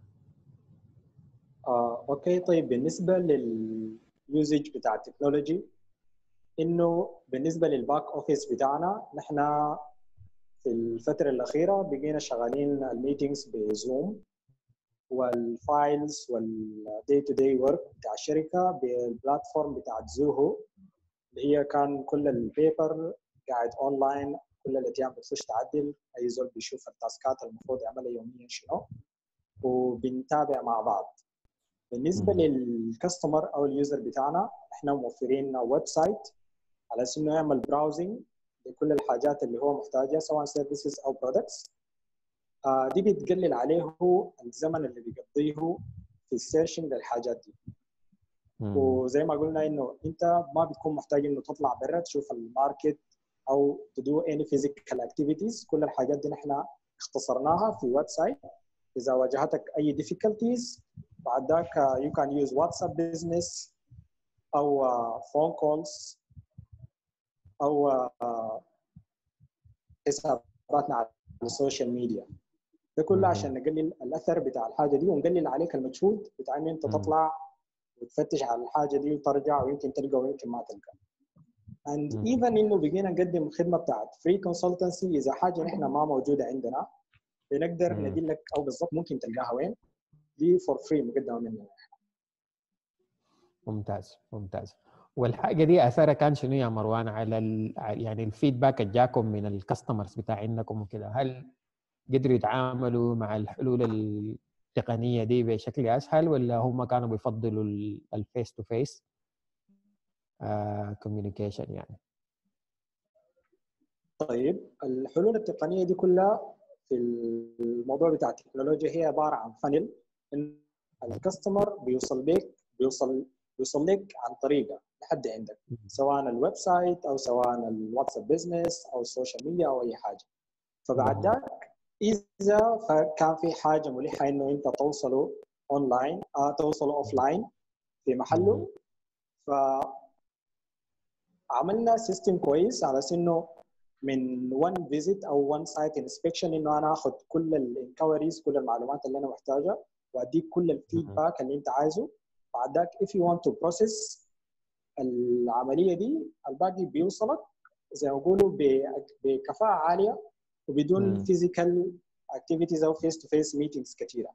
آه، اوكي طيب بالنسبه لليوزج بتاع التكنولوجي انه بالنسبه للباك اوفيس بتاعنا نحن في الفتره الاخيره بقينا شغالين الميتينجز بزوم والفايلز والدي تو دي ورك بتاع الشركه بالبلاتفورم بتاعت زوهو اللي هي كان كل البيبر قاعد اونلاين كل الايام بتخش تعدل اي زول بيشوف التاسكات المفروض يعملها يوميا شنو وبنتابع مع بعض بالنسبه مم. للكاستمر او اليوزر بتاعنا احنا موفرين ويب سايت على اساس انه يعمل براوزنج لكل الحاجات اللي هو محتاجها سواء سيرفيسز او برودكتس آه دي بتقلل عليه الزمن اللي بيقضيه في السيرشنج للحاجات دي مم. وزي ما قلنا انه انت ما بتكون محتاج انه تطلع برا تشوف الماركت او تدو اني فيزيكال اكتيفيتيز كل الحاجات دي نحن اختصرناها في ويب سايت اذا واجهتك اي difficulties بعد ذاك يو كان يوز واتساب بزنس او فون كولز او آه، حساباتنا على السوشيال ميديا ده كله مهم. عشان نقلل الاثر بتاع الحاجه دي ونقلل عليك المجهود بتاع ان انت مم. تطلع وتفتش على الحاجه دي وترجع ويمكن تلقى ويمكن ما تلقى and مم. even انه بقينا نقدم خدمه بتاعت فري كونسلتنسي اذا حاجه نحن ما موجوده عندنا بنقدر مم. ندلك او بالضبط ممكن تلقاها وين دي فور فري مقدمه مننا ممتاز ممتاز والحاجه دي اثرها كان شنو يا مروان على ال... يعني الفيدباك اللي جاكم من الكاستمرز بتاع عندكم وكده هل قدروا يتعاملوا مع الحلول التقنيه دي بشكل اسهل ولا هم كانوا بيفضلوا الفيس تو فيس كوميونيكيشن يعني طيب الحلول التقنيه دي كلها في الموضوع بتاع التكنولوجيا هي عباره عن فنل ان الكاستمر بيوصل لك بيوصل بيوصل لك عن طريقه لحد عندك سواء الويب سايت او سواء الواتساب بزنس او السوشيال ميديا او اي حاجه فبعد مهم. ذاك اذا كان في حاجه ملحه انه انت توصله اونلاين آه توصله اوف لاين في محله ف عملنا سيستم كويس على اساس انه من one visit او one site inspection انه انا اخذ كل الانكويريز كل المعلومات اللي انا محتاجها واديك كل الفيدباك اللي انت عايزه بعد ذاك if you want to process العمليه دي الباقي بيوصلك زي ما بيقولوا ب- بكفاءه عاليه وبدون مم. فيزيكال اكتيفيتيز او فيس تو فيس ميتينجز كثيره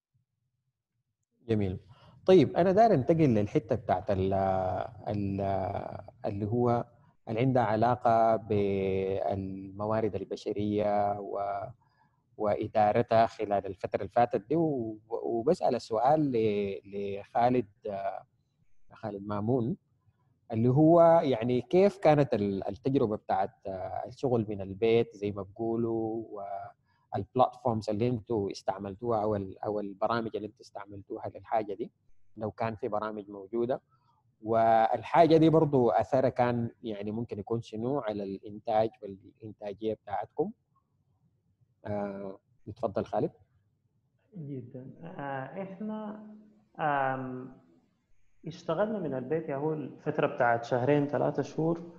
جميل طيب انا داير انتقل للحته بتاعت ال ال اللي هو اللي عندها علاقه بالموارد البشريه و وادارتها خلال الفتره اللي فاتت دي و- وبسال سؤال ل- لخالد آه، خالد مامون اللي هو يعني كيف كانت ال- التجربه بتاعت آه، الشغل من البيت زي ما بقولوا والبلاتفورمز اللي انتم استعملتوها او ال- او البرامج اللي انتم استعملتوها للحاجه دي لو كان في برامج موجوده والحاجه دي برضو اثرها كان يعني ممكن يكون شنو على الانتاج والانتاجيه بتاعتكم آه يتفضل خالد جدا آه، احنا آم، اشتغلنا من البيت يا هو الفترة بتاعت شهرين ثلاثة شهور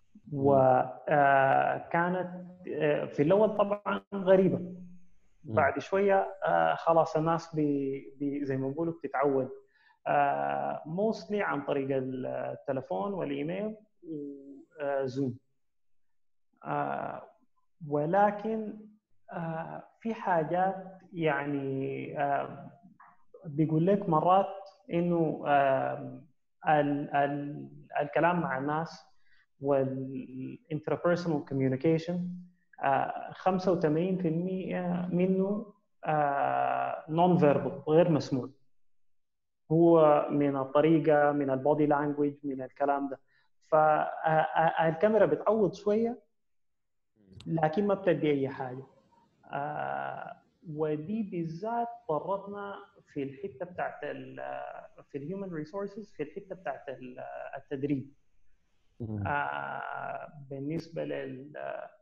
وكانت في الأول طبعا غريبة بعد شوية آه، خلاص الناس بي بي زي ما بيقولوا بتتعود موستلي عن طريق التلفون والإيميل وزوم ولكن آه، في حاجات يعني آه، بيقول لك مرات انه آه، ال- ال- الكلام مع الناس والانتربيرسونال كوميونيكيشن 85% منه نون فيربال غير مسموع هو من الطريقه من البودي لانجويج من الكلام ده فالكاميرا بتعوض شويه لكن ما بتدي اي حاجه آه، ودي بالذات ضرتنا في الحته بتاعت ال- في الهيومن ريسورسز في الحته بتاعت ال- التدريب آه، بالنسبه لل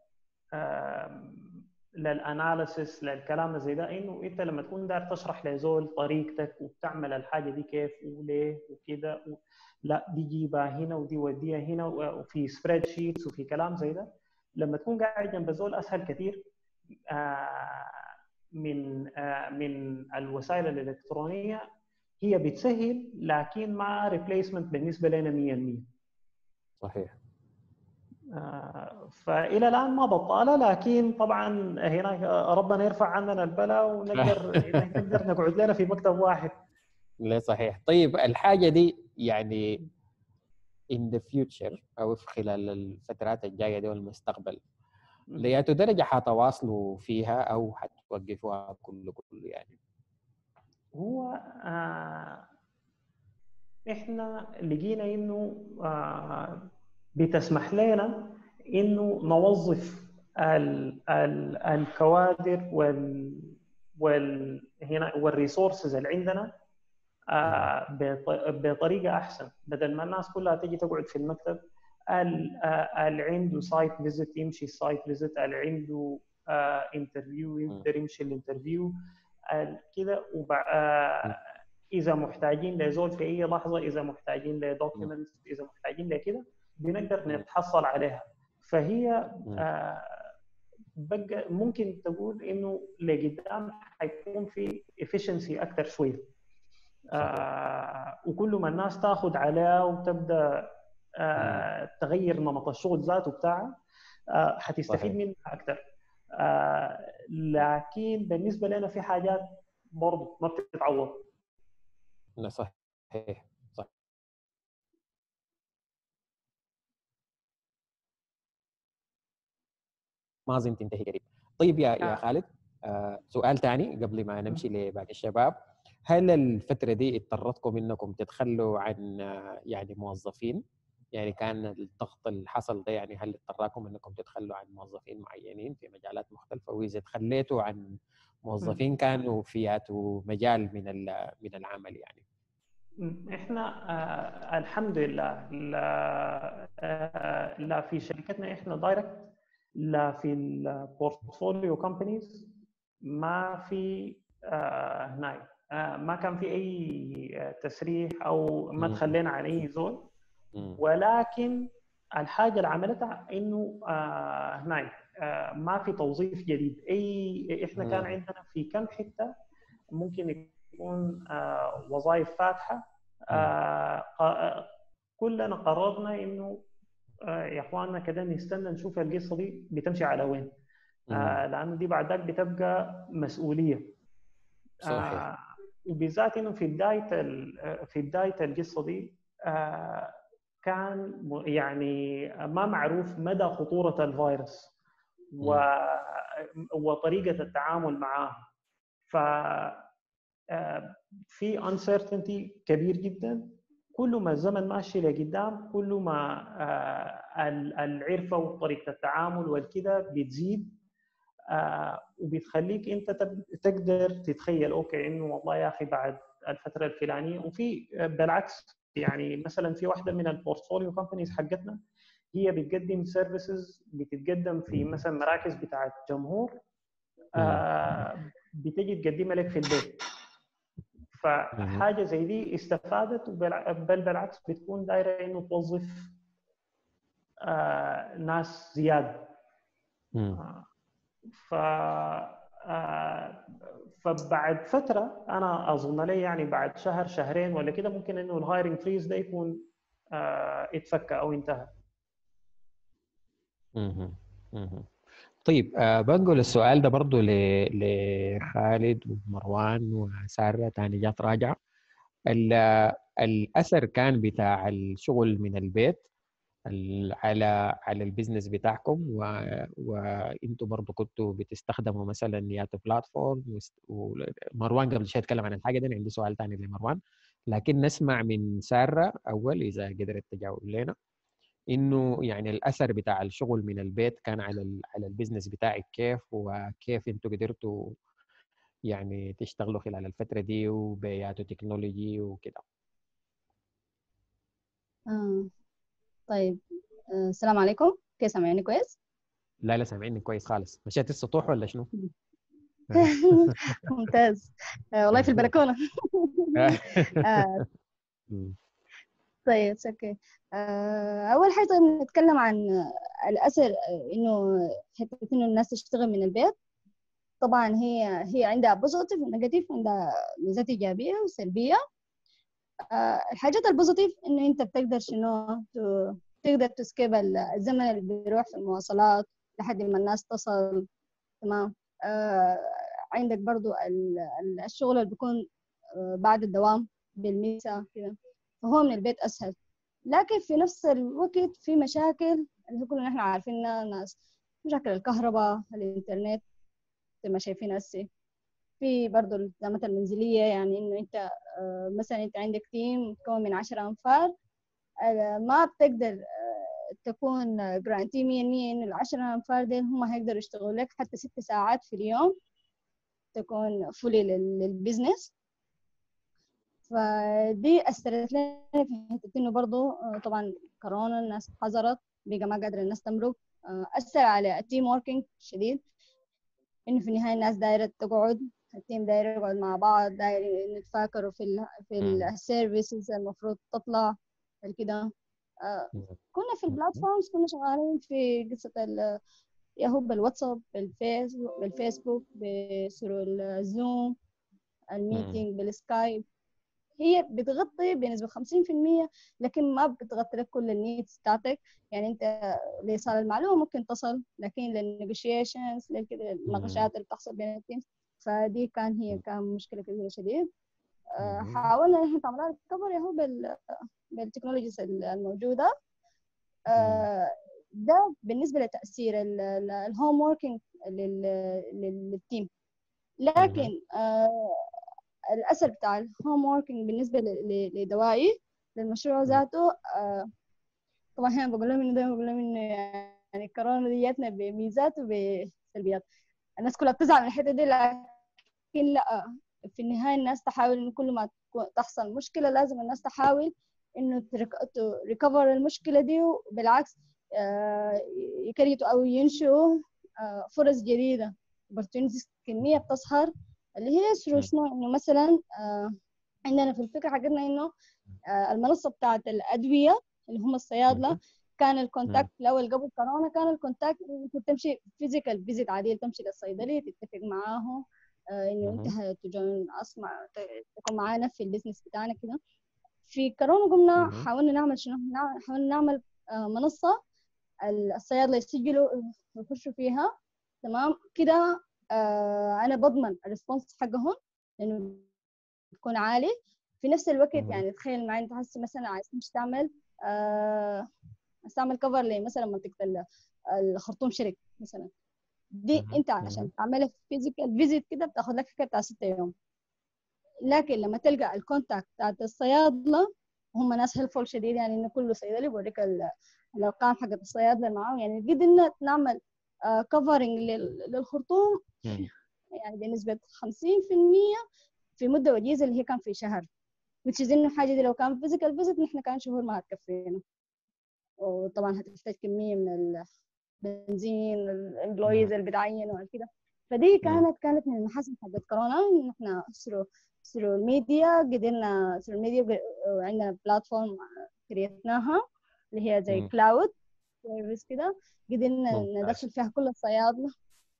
للاناليسيس للكلام زي ده انه انت لما تكون داير تشرح لزول طريقتك وبتعمل الحاجه دي كيف وليه وكده و... لا دي جيبها هنا ودي وديها هنا وفي سبريد شيتس وفي كلام زي ده لما تكون قاعد جنب زول اسهل كثير آه من آه من الوسائل الالكترونيه هي بتسهل لكن ما ريبليسمنت بالنسبه لنا 100% صحيح آه، فالى الان ما بطاله لكن طبعا هناك ربنا يرفع عننا البلاء ونقدر نقدر نقعد لنا في مكتب واحد لا صحيح طيب الحاجه دي يعني in the future او في خلال الفترات الجايه دي والمستقبل لأي درجه حتواصلوا فيها او حتوقفوها كله كله يعني هو آه احنا لقينا انه آه بتسمح لنا انه نوظف ال ال الكوادر وال وال هنا والريسورسز اللي عندنا آه بط- بطريقه احسن بدل ما الناس كلها تجي تقعد في المكتب ال- آه، اللي عنده سايت فيزيت يمشي السايت فيزيت اللي عنده انترفيو يقدر يمشي الانترفيو كده وبع... آه، اذا محتاجين لزول في اي لحظه اذا محتاجين لدوكيومنتس اذا محتاجين لكده بنقدر نتحصل عليها فهي آه، بقى ممكن تقول انه لقدام حيكون في efficiency اكثر شويه آه وكل ما الناس تاخذ عليها وتبدا آه تغير نمط الشغل ذاته بتاعها آه حتستفيد صحيح. منها اكثر آه لكن بالنسبه لنا في حاجات برضه ما بتتعوض لا صحيح صح ما اظن تنتهي قريب طيب يا يا نعم. خالد آه سؤال ثاني قبل ما نمشي لباقي الشباب هل الفتره دي اضطرتكم انكم تتخلوا عن آه، يعني موظفين يعني كان الضغط اللي حصل ده يعني هل اضطراكم انكم تتخلوا عن موظفين معينين في مجالات مختلفه واذا تخليتوا عن موظفين كانوا في ذاته مجال من ال- من العمل يعني احنا آه الحمد لله لا آه لا في شركتنا احنا دايركت لا في البورتفوليو كومبانيز ما في آه هناك آه ما كان في اي آه، تسريح او ما مم. تخلينا عن اي زول مم. ولكن الحاجه اللي عملتها انه آه هناك آه ما في توظيف جديد اي احنا كان مم. عندنا في كم حته ممكن يكون آه وظائف فاتحه آه ق- كلنا قررنا انه آه يا اخواننا كده نستنى نشوف القصه دي بتمشي على وين آه لانه دي بعد ذاك بتبقى مسؤوليه صحيح آه وبالذات انه في بدايه ال- في بدايه القصه دي آه كان م- يعني ما معروف مدى خطوره الفيروس و وطريقه التعامل معاه ف آه، في uncertainty كبير جدا كل ما الزمن ماشي لقدام كل ما آه، ال- العرفه وطريقه التعامل والكده بتزيد آه، وبتخليك انت تب- تقدر تتخيل اوكي انه والله يا اخي بعد الفتره الفلانيه وفي آه، بالعكس يعني مثلا في واحده من البورتفوليو كومبانيز حقتنا هي بتقدم سيرفيسز بتتقدم في مثلا مراكز بتاعت جمهور آه، بتجي تقدمها لك في البيت فحاجه زي دي استفادت وبالع- بل بالعكس بتكون دايره انه توظف آه، ناس زياده مم. ف آه، فبعد فتره انا اظن لي يعني بعد شهر شهرين ولا كده ممكن انه الهايرنج فريز ده يكون آه، اتفك او انتهى مهم. مهم. طيب آه بنقول السؤال ده برضو ل- لخالد ومروان وسارة تاني جات راجعة ال- الأثر كان بتاع الشغل من البيت ال- على على البيزنس بتاعكم و- وانتوا برضو كنتوا بتستخدموا مثلا ياتو بلاتفورم وست- ومروان قبل شوي اتكلم عن الحاجة دي أنا عندي سؤال تاني لمروان لكن نسمع من سارة أول إذا قدرت تجاوب لنا انه يعني الاثر بتاع الشغل من البيت كان على ال على البيزنس بتاعك كيف وكيف انتوا قدرتوا يعني تشتغلوا خلال الفتره دي وبياتوا تكنولوجي وكده آه. طيب آه، السلام عليكم كيف سامعيني كويس؟ لا لا سامعيني كويس خالص مشيت السطوح ولا شنو؟ ممتاز آه، والله في البلكونة آه، مم. طيب اوكي اول حاجه طيب نتكلم عن الاثر آه، انه حته انه الناس تشتغل من البيت طبعا هي هي عندها بوزيتيف ونيجاتيف عندها ميزات ايجابيه وسلبيه آه، الحاجات البوزيتيف انه انت بتقدر شنو ت- تقدر تسكيب الزمن اللي بيروح في المواصلات لحد ما الناس تصل تمام آه عندك برضو الشغل اللي بيكون آه بعد الدوام بالميسا كده فهو من البيت أسهل لكن في نفس الوقت في مشاكل اللي كلنا احنا عارفينها ناس مشاكل الكهرباء الانترنت زي ما شايفين هسه في برضه الالتزامات المنزلية يعني إنه أنت آه مثلا أنت عندك تيم مكون من عشرة أنفار آه ما بتقدر آه تكون جرانتي مية مية إنه العشرة أنفار ديل هم هيقدروا يشتغلوا لك حتى ست ساعات في اليوم تكون فولي للبزنس فدي أثرت لنا في حتة إنه برضه طبعا كورونا الناس حذرت بقى ما قادرة الناس تمرق أثر على التيم ووركينج شديد إنه في النهاية الناس دايرة تقعد التيم داير يقعد مع بعض داير نتفاكروا في ال في السيرفيسز المفروض تطلع كده آه كنا في البلاتفورمز كنا شغالين في قصة ال ياهو بالواتساب بالفيس بالفيسبوك بسرور الزوم الميتينج بالسكايب هي بتغطي بنسبة 50% لكن ما بتغطي لك كل النيدز بتاعتك يعني انت لإيصال المعلومة ممكن تصل لكن للنيغوشيشنز للمناقشات اللي بتحصل بين التيمز فدي كان هي كان مشكله كبيره شديد حاولنا نحن نعملها ريكفري اهو بال بالتكنولوجيز الموجوده ده بالنسبه لتاثير الهوم وركينج للتيم لكن الاثر بتاع الهوم وركينج بالنسبه لدوائي للمشروع ذاته طبعا هنا بقول لهم انه دايما بقول لهم انه يعني الكورونا ديتنا بميزات وبسلبيات الناس كلها بتزعل من الحته دي لكن لا في النهايه الناس تحاول ان كل ما تحصل مشكله لازم الناس تحاول انه ريكفر المشكله دي وبالعكس يكريتوا او ينشئوا فرص جديده opportunities كميه بتظهر اللي هي يسروا شنو انه مثلا عندنا في الفكره حقتنا انه المنصه بتاعت الادويه اللي هم الصيادله كان الكونتاكت الاول قبل كورونا كان الكونتاكت كنت تمشي فيزيكال فيزيت عاديه تمشي للصيدليه تتفق معاهم آه انه انت هتجون اصنع تكون معانا في البزنس بتاعنا كده في كورونا قمنا حاولنا نعمل شنو حاولنا نعمل آه منصه الصيادله يسجلوا يخشوا فيها تمام كده آه انا بضمن الريسبونس حقهم لانه بيكون عالي في نفس الوقت يعني تخيل معي انت هسه مثلا عايز تمشي تعمل آه استعمل كفر لمثلا منطقه الخرطوم شرق مثلا دي انت عشان تعملها فيزيكال فيزيت كده بتاخد لك حكايه بتاع ستة يوم لكن لما تلقى الكونتاكت بتاعت الصيادله هم ناس هيلفول شديد يعني انه كله صيدلي بوريك الارقام حقت الصيادله اللي معاهم يعني قدرنا نعمل كفرنج للخرطوم يعني بنسبه 50% في مده وجيزه اللي هي كان في شهر which is انه حاجه دي لو كان فيزيكال فيزيت نحن كان شهور ما هتكفينا وطبعا هتحتاج كميه من البنزين الامبلويز اللي بتعينوا كده فدي كانت كانت من المحاسن حقت كورونا ان احنا ثرو ثرو الميديا قدرنا ثرو الميديا وعندنا بلاتفورم كريتناها اللي هي زي كلاود سيرفيس كده قدرنا ندخل فيها كل الصيادله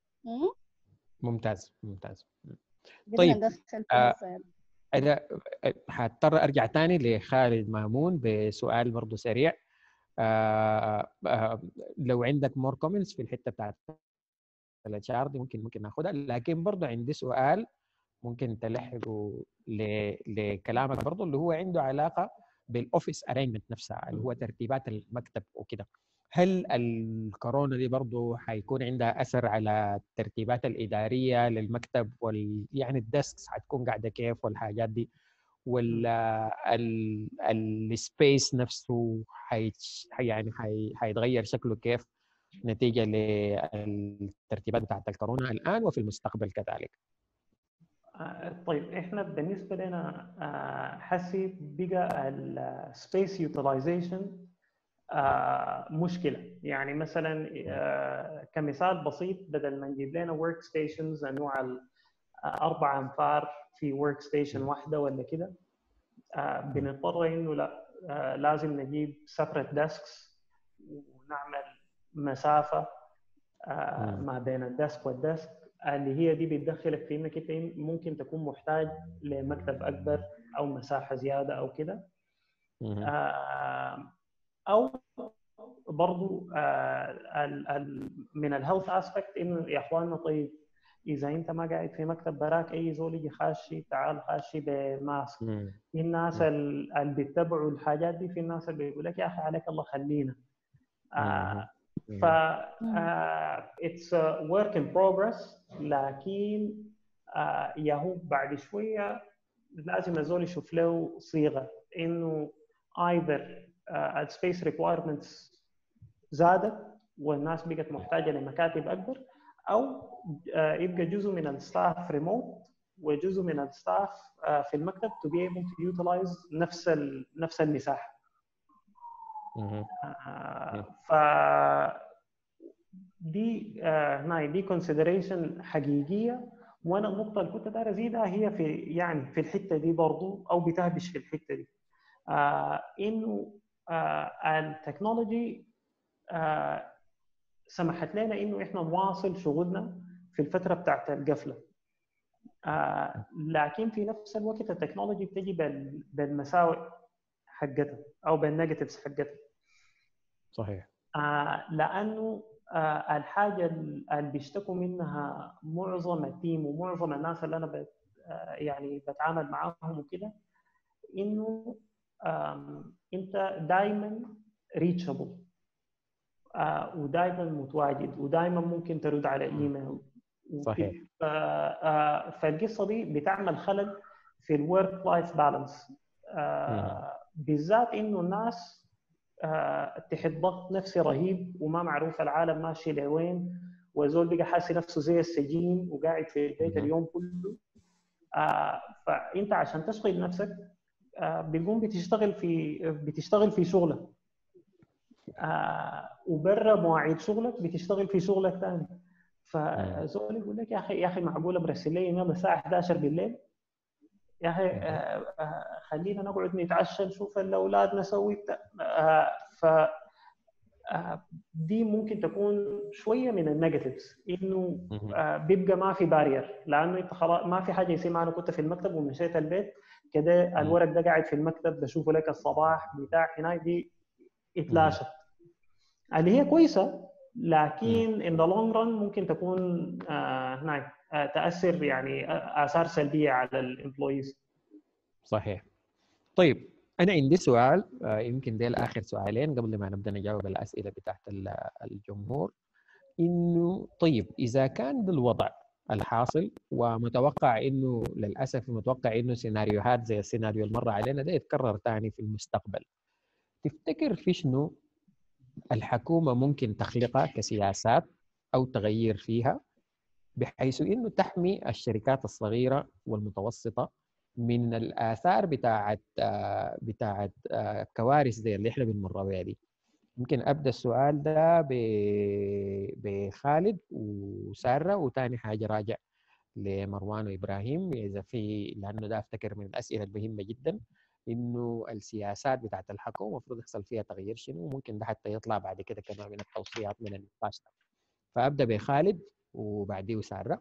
ممتاز ممتاز طيب آه انا حاضطر ارجع تاني لخالد مامون بسؤال برضه سريع آه آه لو عندك مور كومنتس في الحته بتاعت الاتش ار دي ممكن ممكن ناخدها لكن برضه عندي سؤال ممكن تلحقه لكلامك برضه اللي هو عنده علاقه بالاوفيس ارينجمنت نفسها اللي هو ترتيبات المكتب وكده هل الكورونا دي برضه حيكون عندها اثر على الترتيبات الاداريه للمكتب وال يعني الديسكس حتكون قاعده كيف والحاجات دي ولا السبيس نفسه حي يعني حي حيتغير شكله كيف نتيجه للترتيبات بتاعت الكورونا الان وفي المستقبل كذلك طيب احنا بالنسبه لنا حسي بقى السبيس يوتيلايزيشن مشكله يعني مثلا كمثال بسيط بدل ما نجيب لنا ورك ستيشنز انواع اربع انفار في ورك ستيشن واحده ولا كده بنضطر انه لا لازم نجيب سيبريت ديسكس ونعمل مسافه ما بين الديسك والديسك اللي هي دي بتدخلك في انك انت ممكن تكون محتاج لمكتب اكبر او مساحه زياده او كده او برضو آه، ال- ال- من الهيلث اسبكت انه يا اخواننا طيب اذا انت ما قاعد في مكتب براك اي زول يجي خاشي تعال خاشي بماسك مم. في الناس ال- اللي بيتبعوا الحاجات دي في الناس اللي بيقول لك يا اخي عليك الله خلينا آه ف آه it's a work in progress لكن آه ياهو بعد شويه لازم الزول يشوف له صيغه انه either آه السبيس requirements زادت والناس بقت محتاجه لمكاتب اكبر او آه يبقى جزء من الستاف ريموت وجزء من الستاف آه في المكتب to be able to utilize نفس ال- نفس المساحه مم. آه، ف دي آه، هنا دي consideration حقيقيه وانا النقطه اللي كنت داير ازيدها هي في يعني في الحته دي برضو او بتهبش في الحته دي آه انه آه التكنولوجي آه سمحت لنا انه احنا نواصل شغلنا في الفتره بتاعت القفله آه لكن في نفس الوقت التكنولوجي بتجي بال- بالمساوئ حقتها او بالنيجاتيفز حقتها صحيح آه لانه آه الحاجه اللي بيشتكوا منها معظم التيم ومعظم الناس اللي انا بت آه يعني بتعامل معاهم وكده انه آم، انت دائما ريتشابل ودائما متواجد ودائما ممكن ترد على ايميل صحيح. ف- آه، فالقصه دي بتعمل خلل في الورك لايف بالانس بالذات انه الناس آه، تحت ضغط نفسي رهيب وما معروف العالم ماشي لوين وزول بقى حاسس نفسه زي السجين وقاعد في البيت مهم. اليوم كله آه، فانت عشان تشغل نفسك آه، بتقوم بتشتغل في بتشتغل في شغلك آه، وبرا مواعيد شغلك بتشتغل في شغلك ثاني فزول يقول لك يا اخي يا اخي معقوله برسل لي ايميل الساعه 11 بالليل يا اخي آه، آه، خلينا نقعد نتعشى نشوف الاولاد نسوي بتاع. آه، ف آه، دي ممكن تكون شويه من النيجاتيفز انه مهم. آه، بيبقى ما في بارير لانه انت خلاص ما في حاجه يصير انا كنت في المكتب ومشيت البيت كده الورق ده قاعد في المكتب بشوفه لك الصباح بتاع هناك دي اتلاشت اللي هي كويسه لكن ان ذا لونج ران ممكن تكون آه هناك آه تاثر يعني آه، اثار سلبيه على الامبلويز صحيح طيب انا عندي سؤال آه، يمكن ديل اخر سؤالين قبل ما نبدا نجاوب الاسئله بتاعت ال- الجمهور انه طيب اذا كان ده الوضع الحاصل ومتوقع انه للاسف متوقع انه سيناريوهات زي السيناريو اللي مر علينا ده يتكرر ثاني في المستقبل تفتكر في شنو الحكومه ممكن تخلقها كسياسات او تغير فيها بحيث انه تحمي الشركات الصغيره والمتوسطه من الاثار بتاعت آه، بتاعت آه، كوارث زي اللي احنا بنمر بها دي يمكن ابدا السؤال ده ب- بخالد وساره وثاني حاجه راجع لمروان وابراهيم اذا في لانه ده افتكر من الاسئله المهمه جدا انه السياسات بتاعت الحكومه المفروض يحصل فيها تغيير شنو وممكن ده حتى يطلع بعد كده كنوع من التوصيات من النقاش ده فابدا بخالد وبعديه ساره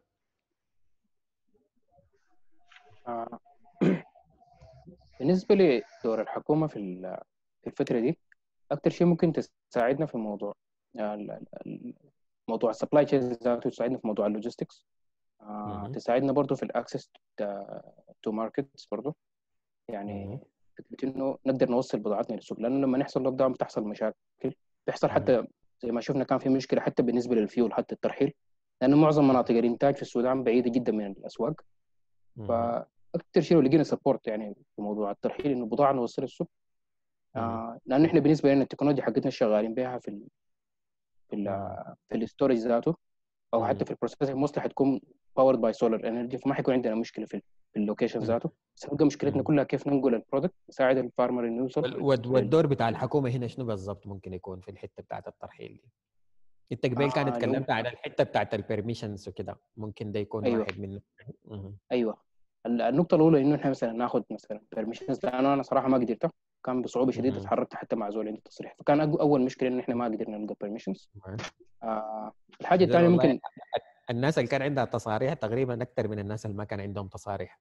آه، بالنسبة لدور الحكومة في ال- في الفترة دي أكتر شيء ممكن تساعدنا في الموضوع آه، ال- ال- ال- موضوع السبلاي تشين ذاته تساعدنا في موضوع اللوجيستكس مهم. تساعدنا برضه في الاكسس تو ماركتس برضه يعني مهم. فكرة إنه نقدر نوصل بضاعتنا للسوق لأنه لما يحصل لوك داون بتحصل مشاكل بيحصل حتى زي ما شفنا كان في مشكلة حتى بالنسبة للفيول حتى الترحيل لأنه معظم مناطق الإنتاج في السودان بعيدة جدا من الأسواق مهم. فاكثر شيء لو لقينا سبورت يعني في موضوع الترحيل انه البضاعه نوصلها السوق آه لان احنا بالنسبه لنا التكنولوجيا حقتنا شغالين بها في ال في ال في الاستورج ذاته او حتى في البروسيسنج موستلي حتكون باورد باي سولار انرجي فما حيكون عندنا مشكله في في اللوكيشن ذاته بس تبقى مشكلتنا كلها كيف ننقل البرودكت نساعد الفارمر انه يوصل وال- وال- والدور بتاع الحكومه هنا شنو بالضبط ممكن يكون في الحته بتاعت الترحيل دي انت قبل كان آه، لو- اتكلمت عن الحته بتاعت البرميشنز وكده ممكن ده يكون أيوة. واحد منه مهم. ايوه ال- النقطه الاولى انه احنا مثلا ناخذ مثلا بيرميشنز لانه انا صراحه ما قدرت كان بصعوبه شديده مهم. اتحركت حتى مع زول عندي تصريح فكان أق- اول مشكله ان احنا ما قدرنا نلقى بيرميشنز آه الحاجه ده الثانيه والله ممكن الناس اللي كان عندها تصاريح تقريبا اكثر من الناس اللي ما كان عندهم تصاريح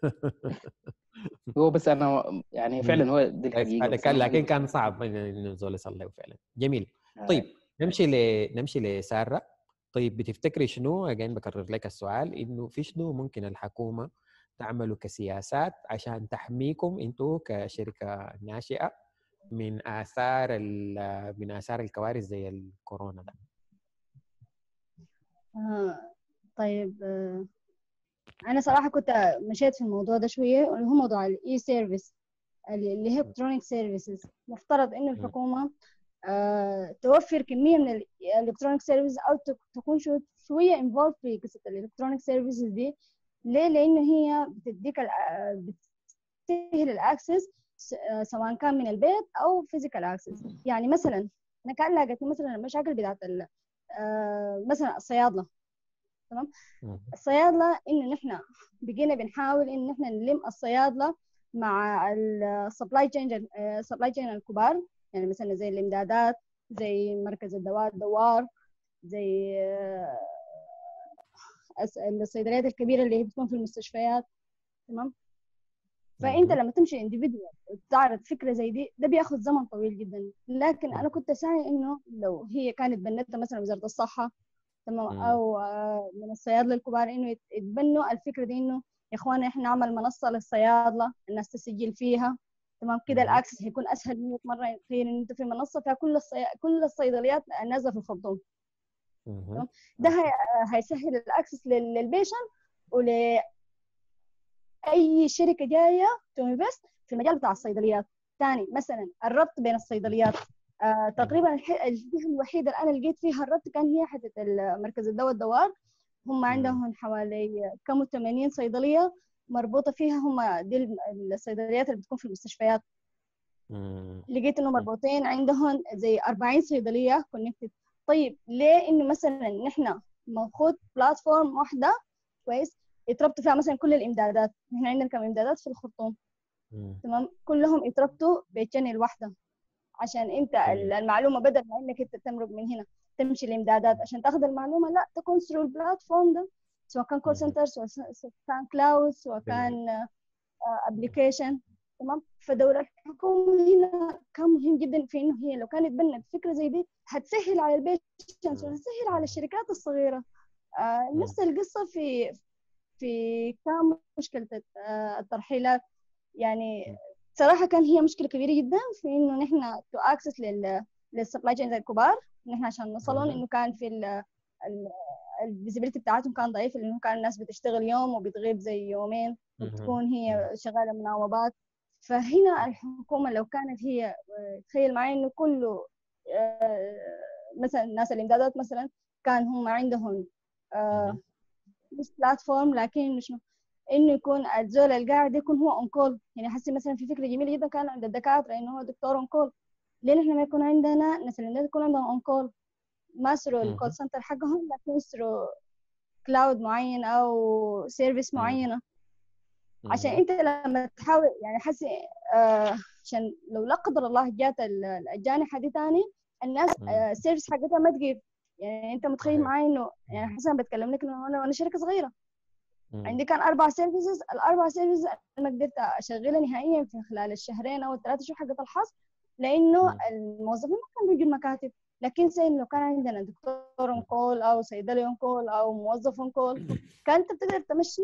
هو بس انا يعني فعلا هو دي الحقيقه هذا بس كان أنا- لكن كان صعب انه زول يصلي فعلا جميل آه، طيب نمشي ل نمشي لساره طيب بتفتكري شنو اجين بكرر لك السؤال انه في شنو ممكن الحكومه تعملوا كسياسات عشان تحميكم انتم كشركه ناشئه من اثار ال- من اثار الكوارث زي الكورونا ده آه طيب آه أنا صراحة كنت مشيت في الموضوع ده شوية اللي هو موضوع الإي سيرفيس اللي هي إلكترونيك سيرفيسز مفترض إنه الحكومة آه توفر كمية من الإلكترونيك سيرفيس أو تك- تكون شو شوية انفولد في قصة الإلكترونيك سيرفيسز دي ليه؟ لأنه هي بتديك ال- آه، بتسهل الأكسس س- آه، سواء كان من البيت أو فيزيكال أكسس يعني مثلا أنا كان لاقيت مثلا المشاكل بتاعت ال- آه، مثلا الصيادلة تمام مهم. الصيادله انه نحن بقينا بنحاول ان نحن نلم الصيادله مع السبلاي تشين السبلاي تشين الكبار يعني مثلا زي الامدادات زي مركز الدواء الدوار زي آه، أس- الصيدليات الكبيره اللي هي بتكون في المستشفيات تمام فانت مهم. لما تمشي انديفيدوال وتعرض فكره زي دي ده بياخذ زمن طويل جدا لكن انا كنت ساعي انه لو هي كانت بنتها مثلا وزاره الصحه تمام مم. او آه، من الصيادله الكبار انه يت- يتبنوا الفكره دي انه يا اخوانا احنا نعمل منصه للصيادله الناس تسجل فيها تمام كده مم. الاكسس هيكون اسهل 100 مره تخيل ان انت في منصه فيها كل الصي... كل الصيدليات نازله في الخرطوم مهم. ده هي... هيسهل الاكسس لل... للبيشن ول اي شركه جايه تنفست في المجال بتاع الصيدليات ثاني مثلا الربط بين الصيدليات آه تقريبا الح- الجهه الوحيده اللي انا لقيت فيها الربط كان هي حته ال- مركز الدواء الدوار هم عندهم حوالي كم 80 صيدليه مربوطه فيها هم دي ال- الصيدليات اللي بتكون في المستشفيات مم. لقيت انه مربوطين عندهم زي 40 صيدليه كونكتد طيب ليه انه مثلا نحن ناخذ بلاتفورم واحده كويس يتربطوا فيها مثلا كل الامدادات نحن عندنا كم امدادات في الخرطوم مم. تمام كلهم يتربطوا بتشانل واحده عشان انت ال- المعلومه بدل ما انك انت تمرق من هنا تمشي الامدادات عشان تاخذ المعلومه لا تكون ثرو البلاتفورم ده سواء كان كول مهم. سنتر سواء سواء كان كلاود سواء كان ابلكيشن تمام فدور الحكومه هنا كان مهم جدا في انه هي لو كانت بنت فكره زي دي هتسهل على البيشنس وهتسهل على الشركات الصغيره آه نفس القصه في في كان مشكله آه، الترحيلات يعني صراحه كان هي مشكله كبيره جدا في انه نحن تو اكسس لل للسبلاي تشين الكبار نحن عشان نوصلهم مهم. انه كان في الفيزيبيليتي بتاعتهم كان ضعيف لانه كان الناس بتشتغل يوم وبتغيب زي يومين مهم. وبتكون هي شغاله مناوبات فهنا الحكومه لو كانت هي آه، تخيل معي انه كله آه، مثلا الناس الامدادات مثلا كان هم عندهم آه، مهم. مش بلاتفورم لكن شنو انه يكون الزول اللي قاعد يكون هو اون كول يعني حسي مثلا في فكره جميله جدا كان عند الدكاتره انه هو دكتور اون كول ليه نحن ما يكون عندنا ناس الامداد يكون عندهم اون كول ما سروا مهم. الكول سنتر حقهم لكن سروا كلاود معين او سيرفيس مهم. معينه عشان مهم. انت لما تحاول يعني حسي آه عشان لو لا قدر الله جات ال- الجانحه دي تاني الناس مم. آه السيرفيس حقتها ما تجيب يعني انت متخيل صحيح. معي انه يعني حسن بتكلم لك انه انا وانا شركه صغيره مم. عندي كان اربع سيرفيسز الاربع سيرفيسز ما قدرت اشغلها نهائيا في خلال الشهرين او الثلاثه شهور حقت الحصر لانه مم. الموظفين ما كانوا بيجوا المكاتب لكن زي لو كان عندنا دكتور اون كول او صيدلي اون كول او موظف اون كول كانت بتقدر تمشي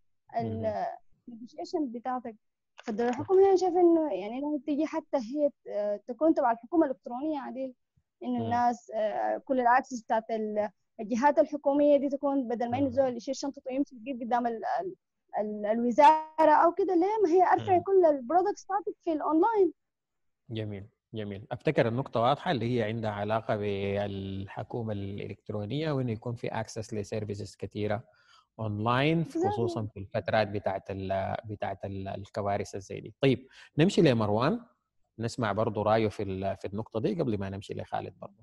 النيجوشيشن بتاعتك فالدور الحكومي انا شايف انه يعني لو تيجي حتى هي ت- تكون تبع الحكومه الالكترونيه عديل انه مم. الناس آه، كل الاكسس بتاعت ال- الجهات الحكوميه دي تكون بدل ما انه مم. زول يشيل شنطته ويمشي يجيب قدام ال ال ال الوزاره او كده ليه ما هي ارفع مم. كل البرودكتس بتاعتك في الاونلاين جميل جميل افتكر النقطة واضحة اللي هي عندها علاقة بالحكومة الإلكترونية وإنه يكون في اكسس لسيرفيسز كثيرة اونلاين بالظبط. خصوصا في الفترات بتاعت ال بتاعت ال الكوارث زي دي طيب نمشي لمروان نسمع برضه رايه في ال- في النقطة دي قبل ما نمشي لخالد برضه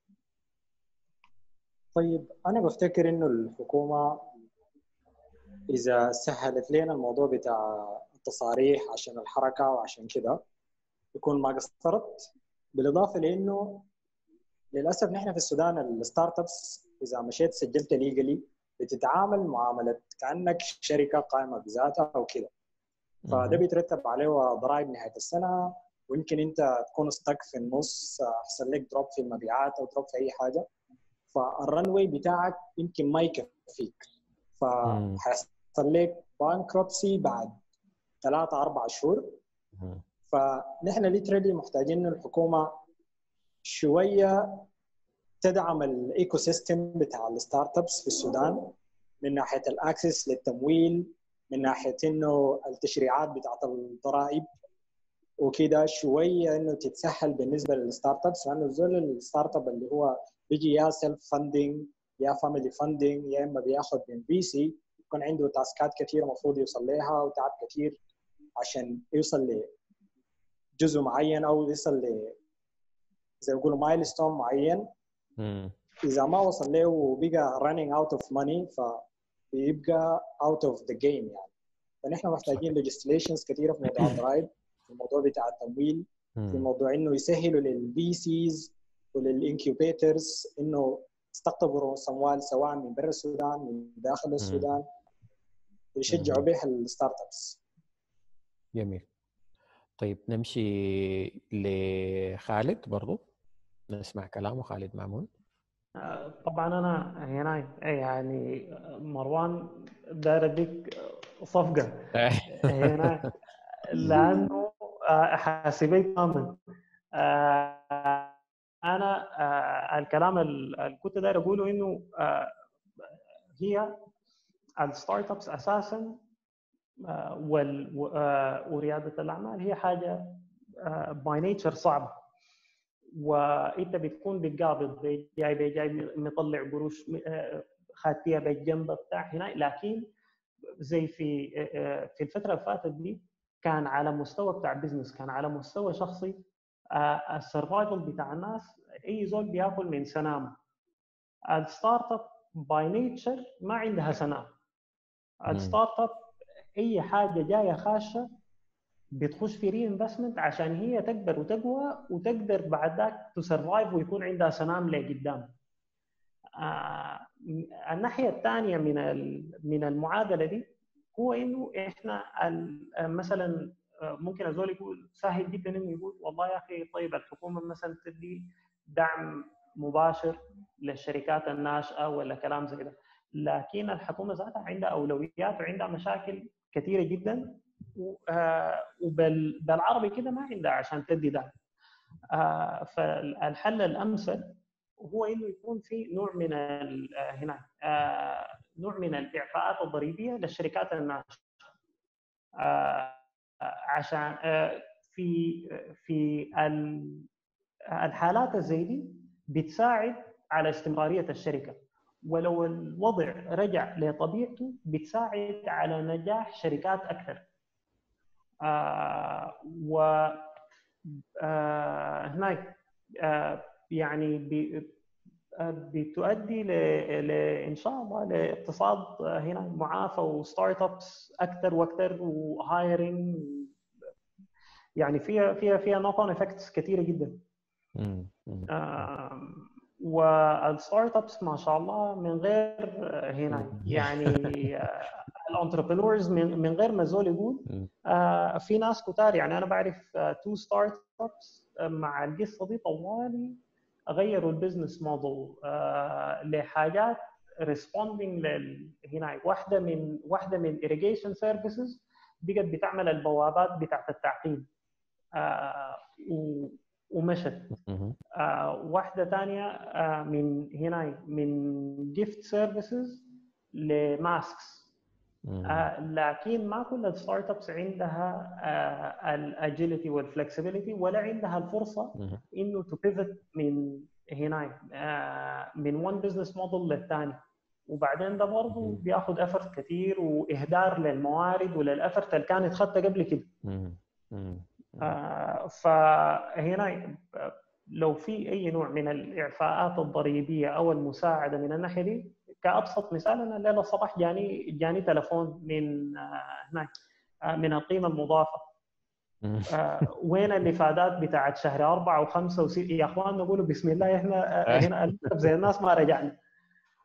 طيب انا بفتكر انه الحكومه اذا سهلت لنا الموضوع بتاع التصاريح عشان الحركه وعشان كده يكون ما قصرت بالاضافه لانه للاسف نحن في السودان الستارت ابس اذا مشيت سجلت ليجلي بتتعامل معامله كانك شركه قائمه بذاتها او كده فده مهم. بيترتب عليه ضرائب نهايه السنه ويمكن انت تكون ستك في النص يحصل لك دروب في المبيعات او دروب في اي حاجه فالرن واي بتاعك يمكن ما يكفيك فحيحصل لك بانكروبسي بعد ثلاثة أربع شهور مهم. فنحن ليترلي محتاجين إن الحكومه شويه تدعم الايكو سيستم بتاع الستارت ابس في السودان من ناحيه الاكسس للتمويل من ناحيه انه التشريعات بتاعت الضرائب وكده شويه انه تتسهل بالنسبه للستارت ابس لانه زول الستارت اب اللي هو بيجي يا سيلف فاندنج يا فاميلي فاندنج يا اما بياخذ من في سي يكون عنده تاسكات كثيره المفروض يوصل لها وتعب كثير عشان يوصل لجزء معين او يوصل ل زي ما يقولوا مايلستون معين مم. اذا ما وصل له وبقى running out of money فبيبقى out of the game يعني فنحن محتاجين legislations كثيره في موضوع الضرائب في الموضوع بتاع التمويل في مم. موضوع انه يسهلوا للبي سيز وللانكيوبيترز انه يستقطبوا رؤوس اموال سواء من برا السودان من داخل السودان يشجعوا مم. بها الستارت ابس جميل طيب نمشي لخالد برضو نسمع كلامه خالد مامون آه، طبعا انا هنا يعني مروان داير اديك صفقه هنا لانه آه، حاسبي تماما آه، انا آه، الكلام اللي كنت داير اقوله انه آه، هي الستارت ابس اساسا آه، وال- و- آه، ورياده الاعمال هي حاجه باي نيتشر صعبه وانت بتكون بتقابض جاي بي جاي مطلع قروش آه، خاتيه بالجنب بتاع هنا لكن زي في آه، في الفتره اللي فاتت دي كان على مستوى بتاع بزنس كان على مستوى شخصي السرفايفل بتاع الناس اي زول بياكل من سنامه الستارت اب باي نيتشر ما عندها سنام الستارت اب اي حاجه جايه خاشه بتخش في ري انفستمنت عشان هي تكبر وتقوى وتقدر بعد ذاك تسرفايف ويكون عندها سنام لقدام. آه الناحيه الثانيه من ال- من المعادله دي هو انه احنا ال- مثلا آه، ممكن الزول يقول سهل جدا انه يقول والله يا اخي طيب الحكومه مثلا تدي دعم مباشر للشركات الناشئه ولا كلام زي ده لكن الحكومه ذاتها عندها اولويات وعندها مشاكل كثيره جدا و- آه، وبالعربي كده ما عندها عشان تدي دعم آه، فالحل الامثل هو انه يكون في نوع من ال- آه، هنا آه، نوع من الاعفاءات الضريبيه للشركات الناشئه آه، عشان آه، في في ال- الحالات الزي دي بتساعد على استمراريه الشركه ولو الوضع رجع لطبيعته بتساعد على نجاح شركات اكثر آه و آه هناك آه يعني بي- آه، بتؤدي ل... ل... ان شاء الله لاقتصاد آه، هنا معافى وستارت ابس اكثر واكثر وهايرنج يعني فيها فيها فيها نوك اون افكتس كثيره جدا مم. مم. آم، والستارت ابس ما شاء الله من غير آه، هنا يعني الانتربرنورز من من غير ما زول يقول مم. آه، في ناس كتار يعني انا بعرف تو ستارت ابس مع القصه دي طوالي غيروا البزنس موديل لحاجات ريسبوندينج لل هنا واحده من واحده من irrigation سيرفيسز بقت بتعمل البوابات بتاعت التعقيم آه، و- ومشت مم. آه، واحده ثانيه آه، من هنا من جيفت سيرفيسز لماسكس مم. آه، لكن ما كل الستارت ابس عندها الاجيلتي والفلكسبيليتي ولا عندها الفرصه مم. انه تو بيفت من هنا آه، من وان بزنس موديل للثاني وبعدين ده برضه مم. بياخذ افرت كثير واهدار للموارد وللافرت اللي كانت خدتها قبل كده مم. مم. آه، فهنا لو في اي نوع من الاعفاءات الضريبيه او المساعده من الناحيه دي كابسط مثال انا الليله الصباح جاني جاني تلفون من آه، هناك آه، من القيمه المضافه مم. آه، وين الافادات بتاعت شهر أربعة وخمسة وستة يا اخوان نقولوا بسم الله احنا آه، هنا المكتب زي الناس ما رجعنا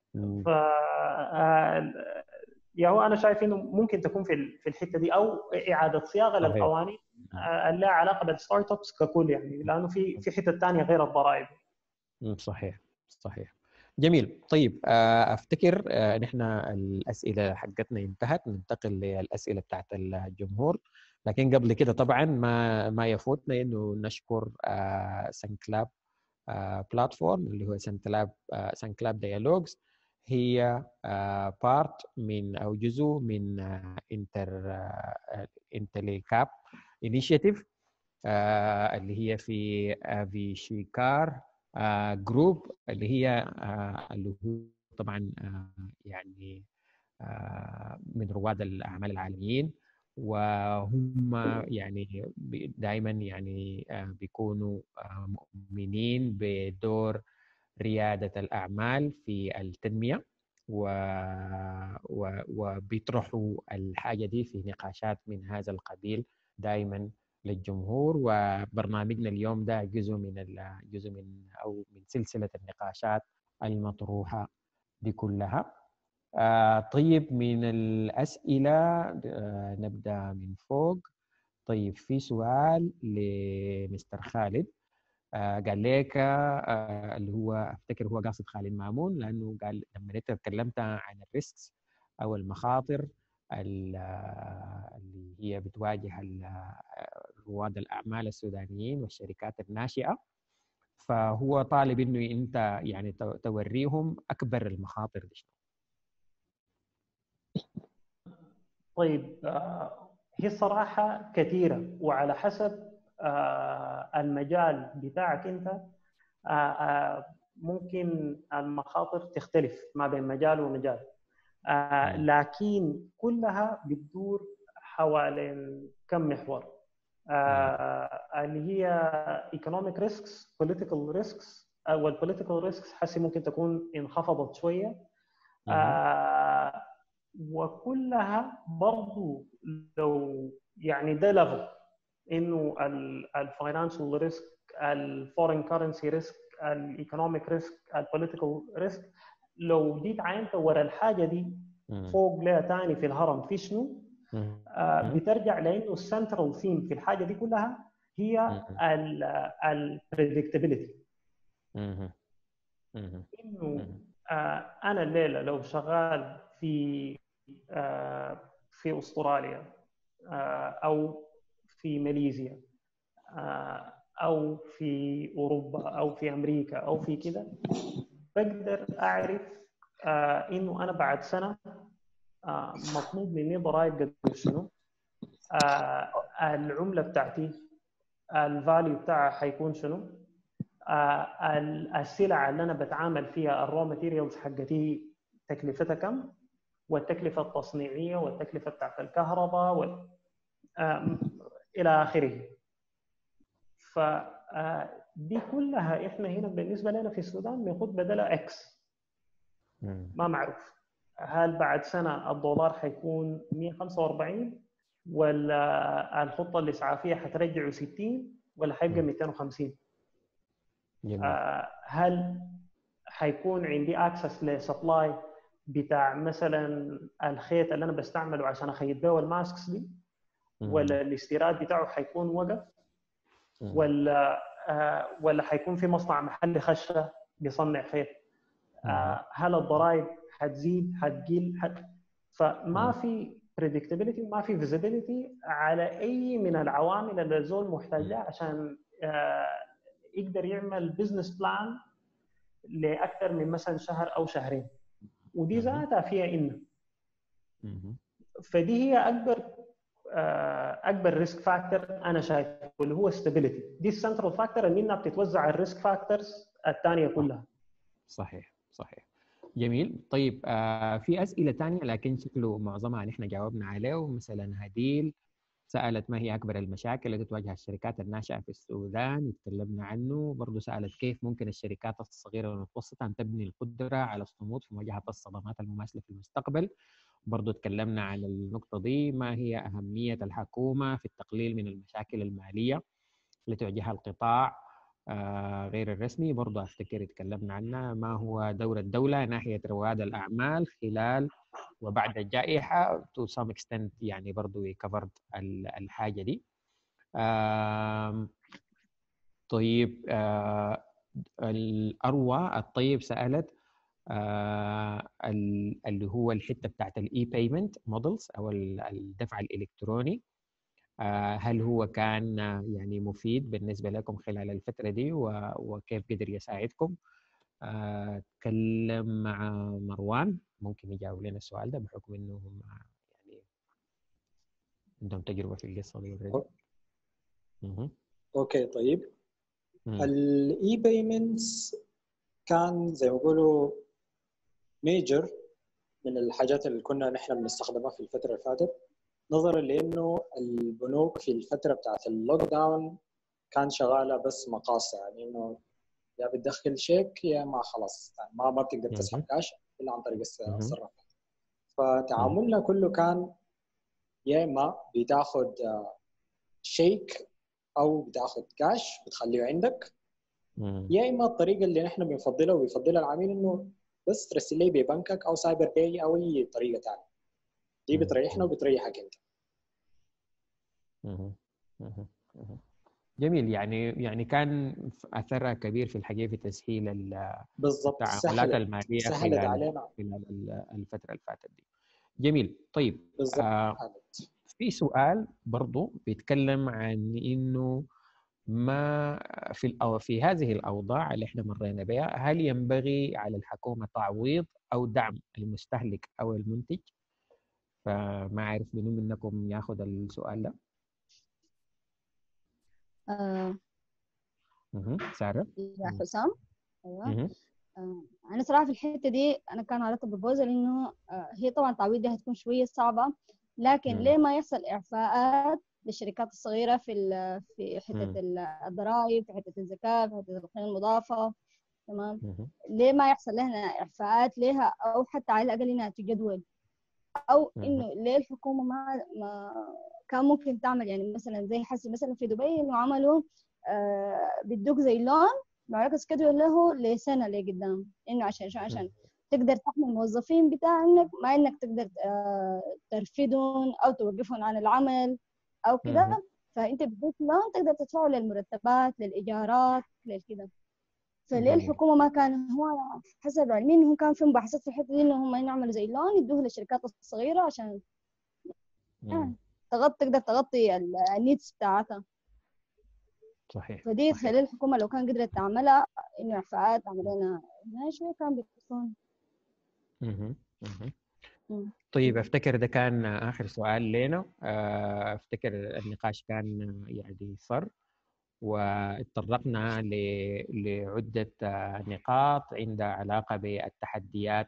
مم. ف آه، يا هو انا شايف انه ممكن تكون في ال- في الحته دي او اعاده صياغه صحيح. للقوانين آه، اللي لها علاقه بالستارت ابس ككل يعني لانه في في حته ثانيه غير الضرائب مم، صحيح صحيح جميل طيب آه، افتكر آه، نحن الاسئله حقتنا انتهت ننتقل للاسئله بتاعت الجمهور لكن قبل كده طبعا ما ما يفوتنا انه نشكر سانكلاب بلاتفورم اللي هو سانكلاب سانكلاب ديالوجز هي بارت من او جزء من انتر انتليكاب انيشيتيف اللي هي في في شيكار جروب اللي هي آه، اللي هو طبعا آه، يعني آه، من رواد الاعمال العالميين وهم يعني دائما يعني آه، بيكونوا آه، مؤمنين بدور رياده الاعمال في التنميه و... و... وبيطرحوا الحاجه دي في نقاشات من هذا القبيل دائما للجمهور وبرنامجنا اليوم ده جزء من ال- جزء من او من سلسله النقاشات المطروحه دي كلها آه طيب من الاسئله آه نبدا من فوق طيب في سؤال لمستر خالد آه قال لك آه اللي هو افتكر هو قاصد خالد مامون لانه قال لما انت تكلمت عن الريسكس او المخاطر ال- اللي هي بتواجه ال- رواد الاعمال السودانيين والشركات الناشئه فهو طالب انه انت يعني تو- توريهم اكبر المخاطر دي شنو. طيب آه، هي الصراحة كثيرة وعلى حسب آه، المجال بتاعك أنت آه، آه، ممكن المخاطر تختلف ما بين مجال ومجال آه، مم. لكن كلها بتدور حوالين كم محور آه، اللي هي economic risks political risks آه، والpolitical risks حسي ممكن تكون انخفضت شوية آه، وكلها برضو لو يعني ده ليفل انه الفاينانشال ريسك الفورين كرنسي ريسك الايكونوميك ريسك البوليتيكال ريسك لو جيت عينت ورا الحاجه دي مم. فوق لها تاني في الهرم في شنو مم. آه مم. بترجع لانه السنترال ثيم في الحاجه دي كلها هي مم. البريدكتابيلتي مم. مم. انه مم. آه، انا الليله لو شغال في آه، في استراليا آه، او في ماليزيا آه، او في اوروبا او في امريكا او في كده بقدر اعرف آه، انه انا بعد سنه آه، مطلوب مني ضرائب قد شنو آه، العمله بتاعتي الفاليو بتاعها حيكون شنو آه، ال- السلع اللي انا بتعامل فيها الرو ماتيريالز حقتي تكلفتها كم والتكلفه التصنيعيه والتكلفه بتاعت الكهرباء وال... آم، الى اخره ف آه، دي كلها احنا هنا بالنسبه لنا في السودان بناخد بدلها اكس مم. ما معروف هل بعد سنه الدولار حيكون 145 ولا الخطه الاسعافيه حترجعه 60 ولا حيبقى مم. 250 جميل آه، هل حيكون عندي اكسس لسبلاي بتاع مثلا الخيط اللي انا بستعمله عشان اخيط به الماسكس دي مم. ولا الاستيراد بتاعه حيكون وقف مم. ولا آه، ولا حيكون في مصنع محلي خشة بيصنع خيط آه، هل الضرائب حتزيد حتقل حت... فما مم. في predictability وما في visibility على اي من العوامل اللي الزول محتاجها عشان آه، يقدر يعمل بزنس بلان لاكثر من مثلا شهر او شهرين ودي مم. ذاتها فيها ان مم. فدي هي اكبر آه، اكبر ريسك فاكتور انا شايفه اللي هو stability دي السنترال فاكتور اللي منها بتتوزع الريسك فاكتورز الثانيه كلها صحيح صحيح جميل طيب آه في اسئله ثانيه لكن شكله معظمها نحن جاوبنا عليه مثلا هديل سالت ما هي اكبر المشاكل التي تواجه الشركات الناشئه في السودان تكلمنا عنه برضه سالت كيف ممكن الشركات الصغيره والمتوسطه ان تبني القدره على الصمود في مواجهه الصدمات المماثله في المستقبل برضه تكلمنا عن النقطه دي ما هي اهميه الحكومه في التقليل من المشاكل الماليه التي تواجهها القطاع آه، غير الرسمي برضه افتكر تكلمنا عنها ما هو دور الدوله ناحيه رواد الاعمال خلال وبعد الجائحه to some extent يعني برضه كفرد الحاجه دي آم، طيب آه، الأروى الطيب سألت آه، ال- اللي هو الحتة بتاعت الاي بيمنت مودلز أو ال- الدفع الإلكتروني آه، هل هو كان آه، يعني مفيد بالنسبة لكم خلال الفترة دي و- وكيف قدر يساعدكم آه، أتكلم مع مروان ممكن يجاوب لنا السؤال ده بحكم إنه هم يعني عندهم تجربة في القصة دي already. مهم. اوكي طيب مم. الاي بيمنتس كان زي ما يقولوا ميجر من الحاجات اللي كنا نحن بنستخدمها في الفتره اللي فاتت نظرا لانه البنوك في الفتره بتاعت اللوك داون كان شغاله بس مقاصه يعني انه يا بتدخل شيك يا ما خلاص يعني ما ما بتقدر تسحب مهم. كاش الا عن طريق الس- مهم. الصرافه فتعاملنا كله كان يا اما بتاخذ آه، شيك او بتاخذ كاش بتخليه عندك مم. يا اما الطريقه اللي نحن بنفضلها وبيفضلها العميل انه بس ترسل لي ببنكك او سايبر باي او اي طريقه ثانيه دي مم. بتريحنا وبتريحك انت مهم. مهم. مهم. جميل يعني يعني كان اثرها كبير في الحقيقه في تسهيل ال- بالضبط التعاملات سهلت الماليه سهلت خلال علينا خلال ال- الفتره اللي فاتت دي. جميل طيب بالضبط آه سهلت. في سؤال برضو بيتكلم عن انه ما في الأو في هذه الاوضاع اللي احنا مرينا بها هل ينبغي على الحكومه تعويض او دعم المستهلك او المنتج؟ فما اعرف منو منكم ياخذ السؤال ده؟ آه مهم. ساره؟ يا مم. حسام ايوه مهم. آه، انا صراحه في الحته دي انا كان عرضت بروبوزل انه آه، هي طبعا التعويض دي هتكون شويه صعبه لكن مم. ليه ما يحصل اعفاءات للشركات الصغيره في ال- في حته مم. ال- الضرائب في حته الزكاه في حته القيمه المضافه تمام مهم. ليه ما يحصل لنا اعفاءات ليها او حتى على الاقل انها تجدول او مهم. انه ليه الحكومه ما ما كان ممكن تعمل يعني مثلا زي حسي مثلا في دبي انه عملوا آه بيدوك زي لون معك سكدول له لسنه لقدام انه عشان شو عشان تقدر تحمي الموظفين بتاعك ما انك تقدر آه ترفدهم او توقفهم عن العمل او مهم. كده فانت بديك لون تقدر تدفعه للمرتبات للايجارات للكده فليه جميل. الحكومه ما كان هو حسب علمي انه كان في مباحثات في الحته دي انه هم يعملوا زي لون يدوه للشركات الصغيره عشان مم. تغطي تقدر تغطي ال- النيدز بتاعتها صحيح فدي صحيح. تخلي الحكومه لو كان قدرت تعملها انه اعفاءات عملنا هنا شويه كان بيكون مهم. مهم. مم. طيب افتكر ده كان اخر سؤال لنا آه، افتكر النقاش كان يعني صر واتطرقنا ل- لعده آه، نقاط عندها علاقه بالتحديات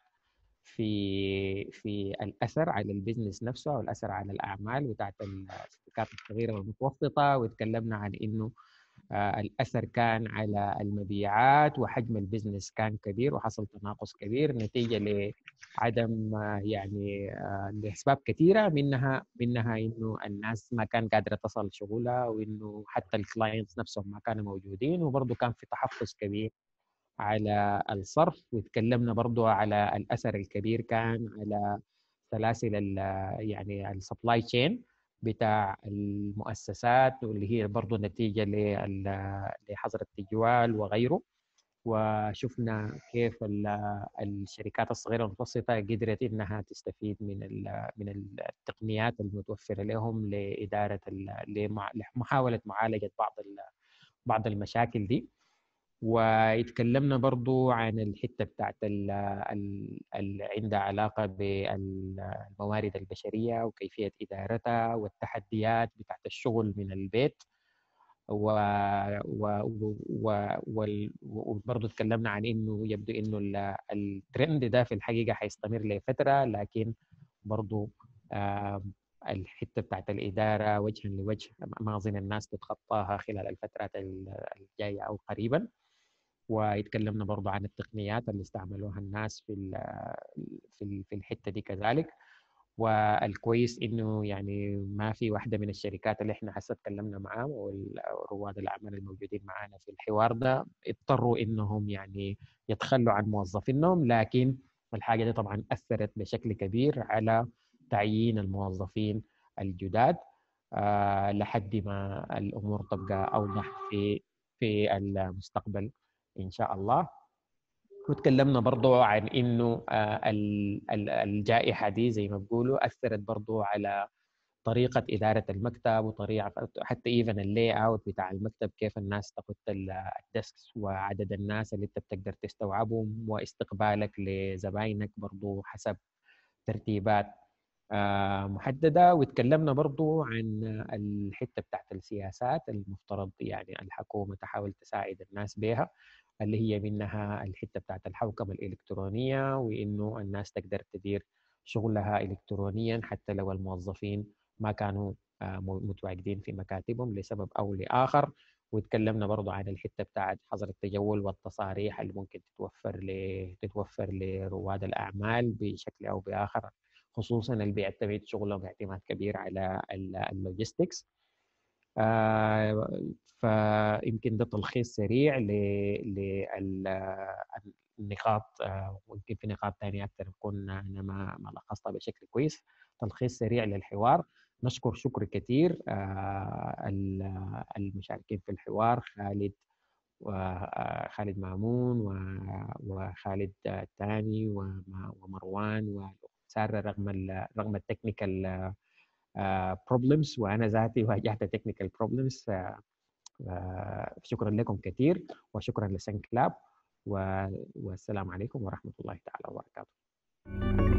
في في الاثر على البزنس نفسه او الاثر على الاعمال بتاعت الشركات الصغيره والمتوسطه وتكلمنا عن انه آه، الاثر كان على المبيعات وحجم البزنس كان كبير وحصل تناقص كبير نتيجه لعدم آه، يعني آه، لاسباب كثيره منها منها انه الناس ما كان قادره تصل شغلها وانه حتى الكلاينتس نفسهم ما كانوا موجودين وبرضه كان في تحفظ كبير على الصرف وتكلمنا برضه على الاثر الكبير كان على سلاسل ال يعني السبلاي تشين بتاع المؤسسات واللي هي برضه نتيجه لل- لحظر التجوال وغيره وشفنا كيف ال- الشركات الصغيره والمتوسطه قدرت انها تستفيد من ال- من التقنيات المتوفره لهم لاداره ال- لمع- لمحاوله معالجه بعض ال- بعض المشاكل دي ويتكلمنا برضو عن الحتة بتاعت ال ال ال عندها علاقة بالموارد البشرية وكيفية إدارتها والتحديات بتاعت الشغل من البيت و و و وال- وبرضه تكلمنا عن انه يبدو انه ال- الترند ده في الحقيقه حيستمر لفتره لكن برضه آم، الحته بتاعت الاداره وجها لوجه ما اظن الناس تتخطاها خلال الفترات ال- الجايه او قريبا ويتكلمنا برضه عن التقنيات اللي استعملوها الناس في ال- في ال- في الحته دي كذلك والكويس انه يعني ما في واحده من الشركات اللي احنا هسه تكلمنا معاهم ورواد الاعمال الموجودين معنا في الحوار ده اضطروا انهم يعني يتخلوا عن موظفينهم لكن الحاجه دي طبعا اثرت بشكل كبير على تعيين الموظفين الجداد آه لحد ما الامور تبقى اوضح في في المستقبل ان شاء الله وتكلمنا برضو عن انه آه الجائحه دي زي ما بيقولوا اثرت برضو على طريقه اداره المكتب وطريقه حتى ايفن اللي اوت بتاع المكتب كيف الناس تاخذ الديسكس وعدد الناس اللي انت بتقدر تستوعبهم واستقبالك لزباينك برضو حسب ترتيبات آه، محدده وتكلمنا برضو عن الحته بتاعت السياسات المفترض يعني الحكومه تحاول تساعد الناس بها اللي هي منها الحته بتاعت الحوكمه الالكترونيه وانه الناس تقدر تدير شغلها الكترونيا حتى لو الموظفين ما كانوا آه، متواجدين في مكاتبهم لسبب او لاخر وتكلمنا برضو عن الحته بتاعت حظر التجول والتصاريح اللي ممكن تتوفر ل... تتوفر لرواد الاعمال بشكل او باخر خصوصا اللي بيعتمد شغلهم اعتماد كبير على اللوجيستكس آه فيمكن ده تلخيص سريع للنقاط آه ويمكن في نقاط ثانيه اكثر نكون انا ما ما لخصتها بشكل كويس تلخيص سريع للحوار نشكر شكر كثير آه المشاركين في الحوار خالد وخالد مامون وخالد الثاني ومروان ساره رغم رغم التكنيكال بروبلمز وانا ذاتي واجهت تكنيكال بروبلمز شكرا لكم كثير وشكرا لسن كلاب والسلام عليكم ورحمه الله تعالى وبركاته